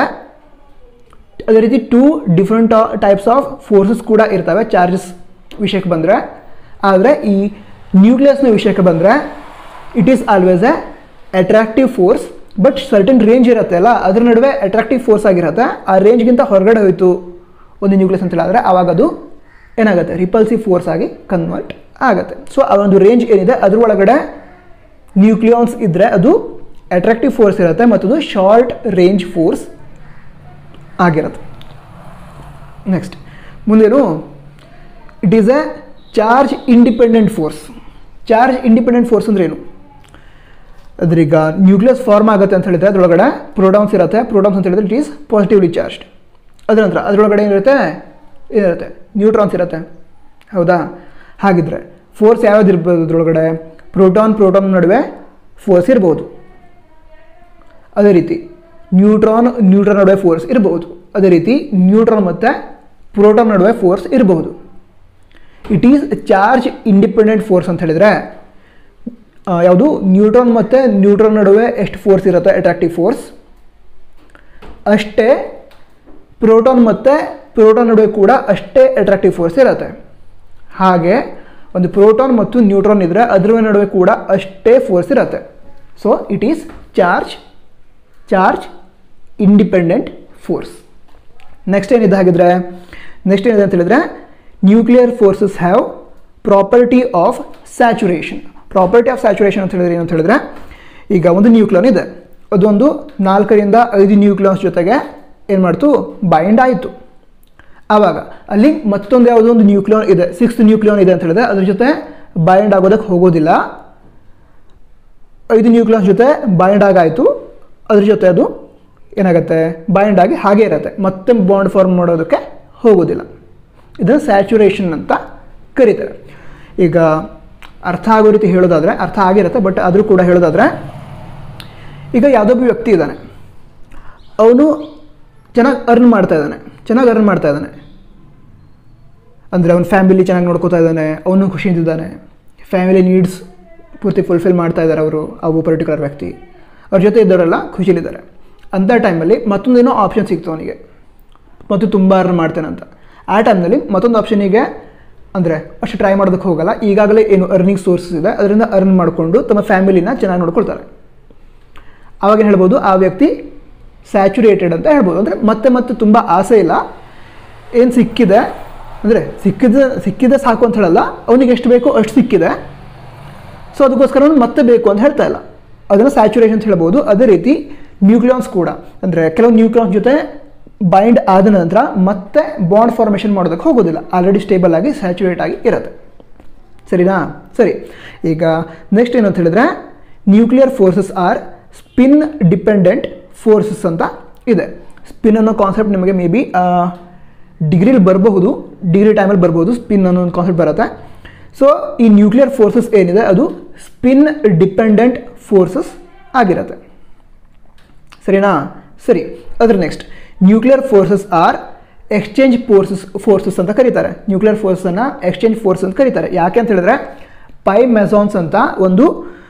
Speaker 1: ಅದೇ ರೀತಿ two different types of forces ಕೂಡ ಇರ್ತವೆ ಚಾರ್ಜಸ್ ವಿಷಯಕ್ಕೆ ಬಂದರೆ ಆದರೆ ಈ ನ್ಯೂಕ್ಲಿಯಸ್ನ ವಿಷಯಕ್ಕೆ ಬಂದರೆ it is always a attractive force but certain range ಇರುತ್ತೆ ಅಲ್ಲ ಅದ್ರ ನಡುವೆ ಅಟ್ರಾಕ್ಟಿವ್ ಫೋರ್ಸ್ ಆಗಿರುತ್ತೆ ಆ ರೇಂಜ್ಗಿಂತ ಹೊರಗಡೆ ಹೋಯಿತು ಒಂದು ನ್ಯೂಕ್ಲಿಯಸ್ ಅಂತ ಹೇಳಿದ್ರೆ ಆವಾಗ ಅದು ಏನಾಗುತ್ತೆ ರಿಪಲ್ಸಿವ್ ಫೋರ್ಸ್ ಆಗಿ ಕನ್ವರ್ಟ್ ಆಗುತ್ತೆ ಸೊ ಆ ಒಂದು ರೇಂಜ್ ಏನಿದೆ ಅದ್ರ ಒಳಗಡೆ ನ್ಯೂಕ್ಲಿಯಾನ್ಸ್ ಇದ್ದರೆ ಅದು ಅಟ್ರಾಕ್ಟಿವ್ ಫೋರ್ಸ್ ಇರುತ್ತೆ ಮತ್ತು ಅದು ಶಾರ್ಟ್ ರೇಂಜ್ ಫೋರ್ಸ್ ಆಗಿರುತ್ತೆ ನೆಕ್ಸ್ಟ್ ಮುಂದೇನು it is a charge independent force charge independent force ಅಂದ್ರೆ ಏನು ಅದ್ರೀಗ ನ್ಯೂಕ್ಲಿಯಸ್ ಫಾರ್ಮ್ ಆಗುತ್ತೆ ಅಂತ ಹೇಳಿದ್ರೆ ಅದರೊಳಗಡೆ ಪ್ರೋಡಾನ್ಸ್ ಇರುತ್ತೆ ಪ್ರೋಡಾನ್ಸ್ ಅಂತ ಹೇಳಿದ್ರೆ ಇಟ್ ಈಸ್ ಪಾಸಿಟಿವ್ಲಿ ಚಾರ್ಜ್ಡ್ ಅದರ ನಂತರ ಅದರೊಳಗಡೆ ಏನಿರುತ್ತೆ ಏನಿರುತ್ತೆ ನ್ಯೂಟ್ರಾನ್ಸ್ ಇರುತ್ತೆ ಹೌದಾ ಹಾಗಿದ್ರೆ ಫೋರ್ಸ್ ಯಾವ್ದು ಇರ್ಬೋದು ಅದರೊಳಗಡೆ ಪ್ರೋಟಾನ್ ಪ್ರೋಟಾನ್ ನಡುವೆ ಫೋರ್ಸ್ ಇರ್ಬೋದು ಅದೇ ರೀತಿ ನ್ಯೂಟ್ರಾನ್ ನ್ಯೂಟ್ರಾನ್ ನಡುವೆ ಫೋರ್ಸ್ ಇರಬಹುದು ಅದೇ ರೀತಿ ನ್ಯೂಟ್ರಾನ್ ಮತ್ತು ಪ್ರೋಟಾನ್ ನಡುವೆ ಫೋರ್ಸ್ ಇರಬಹುದು it is charge independent force ಅಂತ ಹೇಳಿದರೆ ಯಾವುದು ನ್ಯೂಟ್ರಾನ್ ಮತ್ತು ನ್ಯೂಟ್ರಾನ್ ನಡುವೆ ಎಷ್ಟು ಫೋರ್ಸ್ ಇರುತ್ತೆ ಅಟ್ರಾಕ್ಟಿವ್ ಫೋರ್ಸ್ ಅಷ್ಟೇ ಪ್ರೋಟಾನ್ ಮತ್ತು ಪ್ರೋಟಾನ್ ನಡುವೆ ಕೂಡ ಅಷ್ಟೇ ಅಟ್ರಾಕ್ಟಿವ್ ಫೋರ್ಸ್ ಇರುತ್ತೆ ಹಾಗೆ ಒಂದು ಪ್ರೋಟಾನ್ ಮತ್ತು ನ್ಯೂಟ್ರಾನ್ ಇದ್ದರೆ ಅದರ ನಡುವೆ ಕೂಡ ಅಷ್ಟೇ ಫೋರ್ಸ್ ಇರುತ್ತೆ so it is charge charge independent force next ಏನಿದೆ ಹಾಗಿದ್ರೆ ನೆಕ್ಸ್ಟ್ ಏನಿದೆ ಅಂತ ಹೇಳಿದ್ರೆ nuclear forces have property of saturation property of saturation ಅಂತ ಹೇಳಿದ್ರೆ ಏನು ಅಂತ ಹೇಳಿದ್ರೆ ಈಗ ಒಂದು ನ್ಯೂಕ್ಲಿಯನ್ ಇದೆ ಅದೊಂದು ನಾಲ್ಕರಿಂದ ಐದು ನ್ಯೂಕ್ಲಿಯನ್ಸ್ ಜೊತೆಗೆ ಏನು ಮಾಡ್ತು ಬೈಂಡ್ ಆಯಿತು ಆವಾಗ ಅಲ್ಲಿ ಮತ್ತೊಂದು ಯಾವುದೋ ಒಂದು ನ್ಯೂಕ್ಲಿಯನ್ ಇದೆ ಸಿಕ್ಸ್ ನ್ಯೂಕ್ಲಿಯನ್ ಇದೆ ಅಂತ ಹೇಳಿದ್ರೆ ಅದ್ರ ಜೊತೆ ಬೈಂಡ್ ಆಗೋದಕ್ಕೆ ಹೋಗೋದಿಲ್ಲ ಐದು ನ್ಯೂಕ್ಲಿಯಸ್ ಜೊತೆ ಬೈಂಡ್ ಆಗಾಯಿತು ಅದ್ರ ಜೊತೆ ಅದು ಏನಾಗುತ್ತೆ ಬೈಂಡ್ ಆಗಿ ಹಾಗೆ ಇರುತ್ತೆ ಮತ್ತೆ ಬಾಂಡ್ ಫಾರ್ಮ್ ಮಾಡೋದಕ್ಕೆ ಹೋಗೋದಿಲ್ಲ ಇದನ್ನು ಸ್ಯಾಚುರೇಷನ್ ಅಂತ ಕರೀತಾರೆ ಈಗ ಅರ್ಥ ಆಗೋ ರೀತಿ ಹೇಳೋದಾದರೆ ಅರ್ಥ ಆಗಿರುತ್ತೆ ಬಟ್ ಆದರೂ ಕೂಡ ಹೇಳೋದಾದರೆ ಈಗ ಯಾವುದೋ ಒಬ್ಬ ವ್ಯಕ್ತಿ ಇದ್ದಾನೆ ಅವನು ಚೆನ್ನಾಗಿ ಅರ್ನ್ ಮಾಡ್ತಾ ಇದ್ದಾನೆ ಚೆನ್ನಾಗಿ ಅರ್ನ್ ಮಾಡ್ತಾ ಇದ್ದಾನೆ ಅಂದರೆ ಅವನ ಫ್ಯಾಮಿಲಿ ಚೆನ್ನಾಗಿ ನೋಡ್ಕೋತಾ ಇದ್ದಾನೆ ಅವನು ಖುಷಿಯಿಂದಿದ್ದಾನೆ ಫ್ಯಾಮಿಲಿ ನೀಡ್ಸ್ ಪೂರ್ತಿ ಫುಲ್ಫಿಲ್ ಮಾಡ್ತಾ ಇದ್ದಾರೆ ಅವರು ಅವು ಪರ್ಟಿಕ್ಯುಲರ್ ವ್ಯಕ್ತಿ ಅವ್ರ ಜೊತೆ ಇದ್ದವರೆಲ್ಲ ಖುಷಿಲಿದ್ದಾರೆ ಅಂಥ ಟೈಮಲ್ಲಿ ಮತ್ತೊಂದೇನೋ ಆಪ್ಷನ್ ಸಿಕ್ತು ಅವನಿಗೆ ಮತ್ತು ತುಂಬ ಅರ್ನ್ ಮಾಡ್ತೇನೆ ಅಂತ ಆ ಟೈಮ್ನಲ್ಲಿ ಮತ್ತೊಂದು ಆಪ್ಷನಿಗೆ ಅಂದರೆ ಅಷ್ಟು ಟ್ರೈ ಮಾಡೋದಕ್ಕೆ ಹೋಗಲ್ಲ ಈಗಾಗಲೇ ಏನು ಅರ್ನಿಂಗ್ ಸೋರ್ಸಸ್ ಇದೆ ಅದರಿಂದ ಅರ್ನ್ ಮಾಡಿಕೊಂಡು ತಮ್ಮ ಫ್ಯಾಮಿಲಿನ ಚೆನ್ನಾಗಿ ನೋಡ್ಕೊಳ್ತಾರೆ ಆವಾಗ ಏನು ಹೇಳ್ಬೋದು ಆ ವ್ಯಕ್ತಿ ಸ್ಯಾಚುರೇಟೆಡ್ ಅಂತ ಹೇಳ್ಬೋದು ಅಂದರೆ ಮತ್ತೆ ಮತ್ತೆ ತುಂಬ ಆಸೆ ಇಲ್ಲ ಏನು ಸಿಕ್ಕಿದೆ ಅಂದರೆ ಸಿಕ್ಕಿದ ಸಿಕ್ಕಿದೆ ಸಾಕು ಅಂತ ಹೇಳಲ್ಲ ಅವನಿಗೆ ಎಷ್ಟು ಬೇಕೋ ಅಷ್ಟು ಸಿಕ್ಕಿದೆ ಸೊ ಅದಕ್ಕೋಸ್ಕರ ಅವ್ನು ಮತ್ತೆ ಬೇಕು ಅಂತ ಹೇಳ್ತಾ ಇಲ್ಲ ಅದನ್ನು ಸ್ಯಾಚುರೇಷನ್ ಅಂತ ಹೇಳ್ಬೋದು ಅದೇ ರೀತಿ ನ್ಯೂಕ್ಲಿಯಾನ್ಸ್ ಕೂಡ ಅಂದರೆ ಕೆಲವು ನ್ಯೂಕ್ಲಿಯಾನ್ಸ್ ಜೊತೆ ಬೈಂಡ್ ಆದ ನಂತರ ಮತ್ತೆ ಬಾಂಡ್ ಫಾರ್ಮೇಷನ್ ಮಾಡೋದಕ್ಕೆ ಹೋಗೋದಿಲ್ಲ ಆಲ್ರೆಡಿ ಸ್ಟೇಬಲ್ ಆಗಿ ಸ್ಯಾಚುರೇಟ್ ಆಗಿ ಇರುತ್ತೆ ಸರಿನಾ ಸರಿ ಈಗ ನೆಕ್ಸ್ಟ್ ಏನು ಅಂತ ಹೇಳಿದ್ರೆ nuclear forces are spin dependent forces ಅಂತ ಇದೆ ಸ್ಪಿನ್ ಅನ್ನೋ ಕಾನ್ಸೆಪ್ಟ್ ನಿಮಗೆ ಮೇ ಬಿ ಡಿಗ್ರಿಲಿ ಬರಬಹುದು ಡಿಗ್ರಿ ಟೈಮಲ್ಲಿ ಬರ್ಬೋದು ಸ್ಪಿನ್ ಅನ್ನೋ ಒಂದು ಕಾನ್ಸೆಪ್ಟ್ ಬರುತ್ತೆ ಸೊ ಈ ನ್ಯೂಕ್ಲಿಯರ್ ಫೋರ್ಸಸ್ ಏನಿದೆ ಅದು ಸ್ಪಿನ್ ಡಿಪೆಂಡೆಂಟ್ ಫೋರ್ಸಸ್ ಆಗಿರುತ್ತೆ ಸರಿನಾ ಸರಿ ಅದ್ರ next nuclear forces are exchange forces forces ಅಂತ ಕರೀತಾರೆ ನ್ಯೂಕ್ಲಿಯರ್ ಫೋರ್ಸನ್ನು ಎಕ್ಸ್ಚೇಂಜ್ ಫೋರ್ಸ್ ಅಂತ ಕರೀತಾರೆ ಯಾಕೆ ಅಂತ ಹೇಳಿದ್ರೆ ಪೈ ಮೆಸಾನ್ಸ್ ಅಂತ ಒಂದು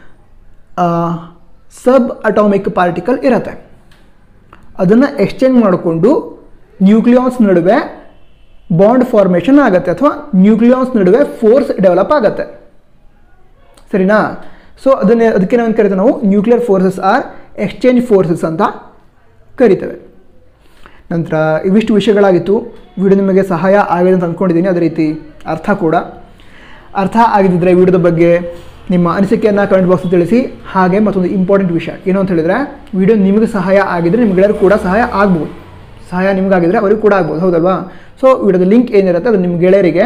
Speaker 1: ಸಬ್ ಅಟಾಮಿಕ್ ಪಾರ್ಟಿಕಲ್ ಇರುತ್ತೆ ಅದನ್ನು ಎಕ್ಸ್ಚೇಂಜ್ ಮಾಡಿಕೊಂಡು ನ್ಯೂಕ್ಲಿಯಾನ್ಸ್ ನಡುವೆ ಬಾಂಡ್ ಫಾರ್ಮೇಷನ್ ಆಗುತ್ತೆ ಅಥವಾ ನ್ಯೂಕ್ಲಿಯಾನ್ಸ್ ನಡುವೆ ಫೋರ್ಸ್ ಡೆವಲಪ್ ಆಗುತ್ತೆ ಸರಿನಾ ಸೊ ಅದನ್ನೇ ಅದಕ್ಕೆ ನಾವೇನು ಕರಿತೇವೆ ನಾವು nuclear forces are exchange forces ಅಂತ ಕರಿತೇವೆ ನಂತರ ಇವಿಷ್ಟು ವಿಷಯಗಳಾಗಿತ್ತು ವಿಡಿಯೋ ನಿಮಗೆ ಸಹಾಯ ಆಗಿದೆ ಅಂತ ಅಂದ್ಕೊಂಡಿದ್ದೀನಿ ಅದೇ ರೀತಿ ಅರ್ಥ ಕೂಡ ಅರ್ಥ ಆಗಿದ್ದರೆ ವಿಡಿಯೋದ ಬಗ್ಗೆ ನಿಮ್ಮ ಅನಿಸಿಕೆಯನ್ನು ಕಮೆಂಟ್ ಬಾಕ್ಸ್ ತಿಳಿಸಿ ಹಾಗೆ ಮತ್ತೊಂದು ಇಂಪಾರ್ಟೆಂಟ್ ವಿಷಯ ಏನು ಅಂತ ಹೇಳಿದ್ರೆ ವಿಡಿಯೋ ನಿಮಗೆ ಸಹಾಯ ಆಗಿದ್ದರೆ ನಿಮ್ಗೆಲ್ಲರೂ ಕೂಡ ಸಹಾಯ ಆಗ್ಬೋದು ಸಹಾಯ ನಿಮಗಾಗಿದ್ದರೆ ಅವ್ರಿಗೆ ಕೂಡ ಆಗ್ಬೋದು ಹೌದಲ್ವಾ ಸೊ ವಿಡಿಯೋದ ಲಿಂಕ್ ಏನಿರುತ್ತೆ ಅದು ನಿಮ್ಮ ಗೆಳೆಯರಿಗೆ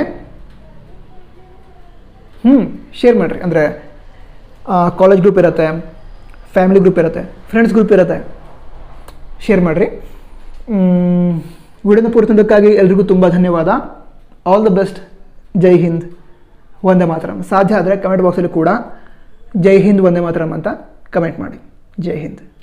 Speaker 1: ಹ್ಞೂ ಶೇರ್ ಮಾಡಿರಿ ಅಂದರೆ ಕಾಲೇಜ್ ಗ್ರೂಪ್ ಇರುತ್ತೆ ಫ್ಯಾಮಿಲಿ ಗ್ರೂಪ್ ಇರುತ್ತೆ ಫ್ರೆಂಡ್ಸ್ ಗ್ರೂಪ್ ಇರುತ್ತೆ ಶೇರ್ ಮಾಡಿರಿ ವಿಡಿಯೋನ ಪೂರ್ತಿದ್ದಕ್ಕಾಗಿ ಎಲ್ರಿಗೂ ತುಂಬ ಧನ್ಯವಾದ ಆಲ್ ದ ಬೆಸ್ಟ್ ಜೈ ಹಿಂದ್ ವಂದೇ ಮಾತರಂ ಸಾಧ್ಯ ಆದರೆ ಕಮೆಂಟ್ ಬಾಕ್ಸಲ್ಲಿ ಕೂಡ ಜೈ ಹಿಂದ್ ವಂದೇ ಮಾತರಂ ಅಂತ ಕಮೆಂಟ್ ಮಾಡಿ ಜೈ ಹಿಂದ್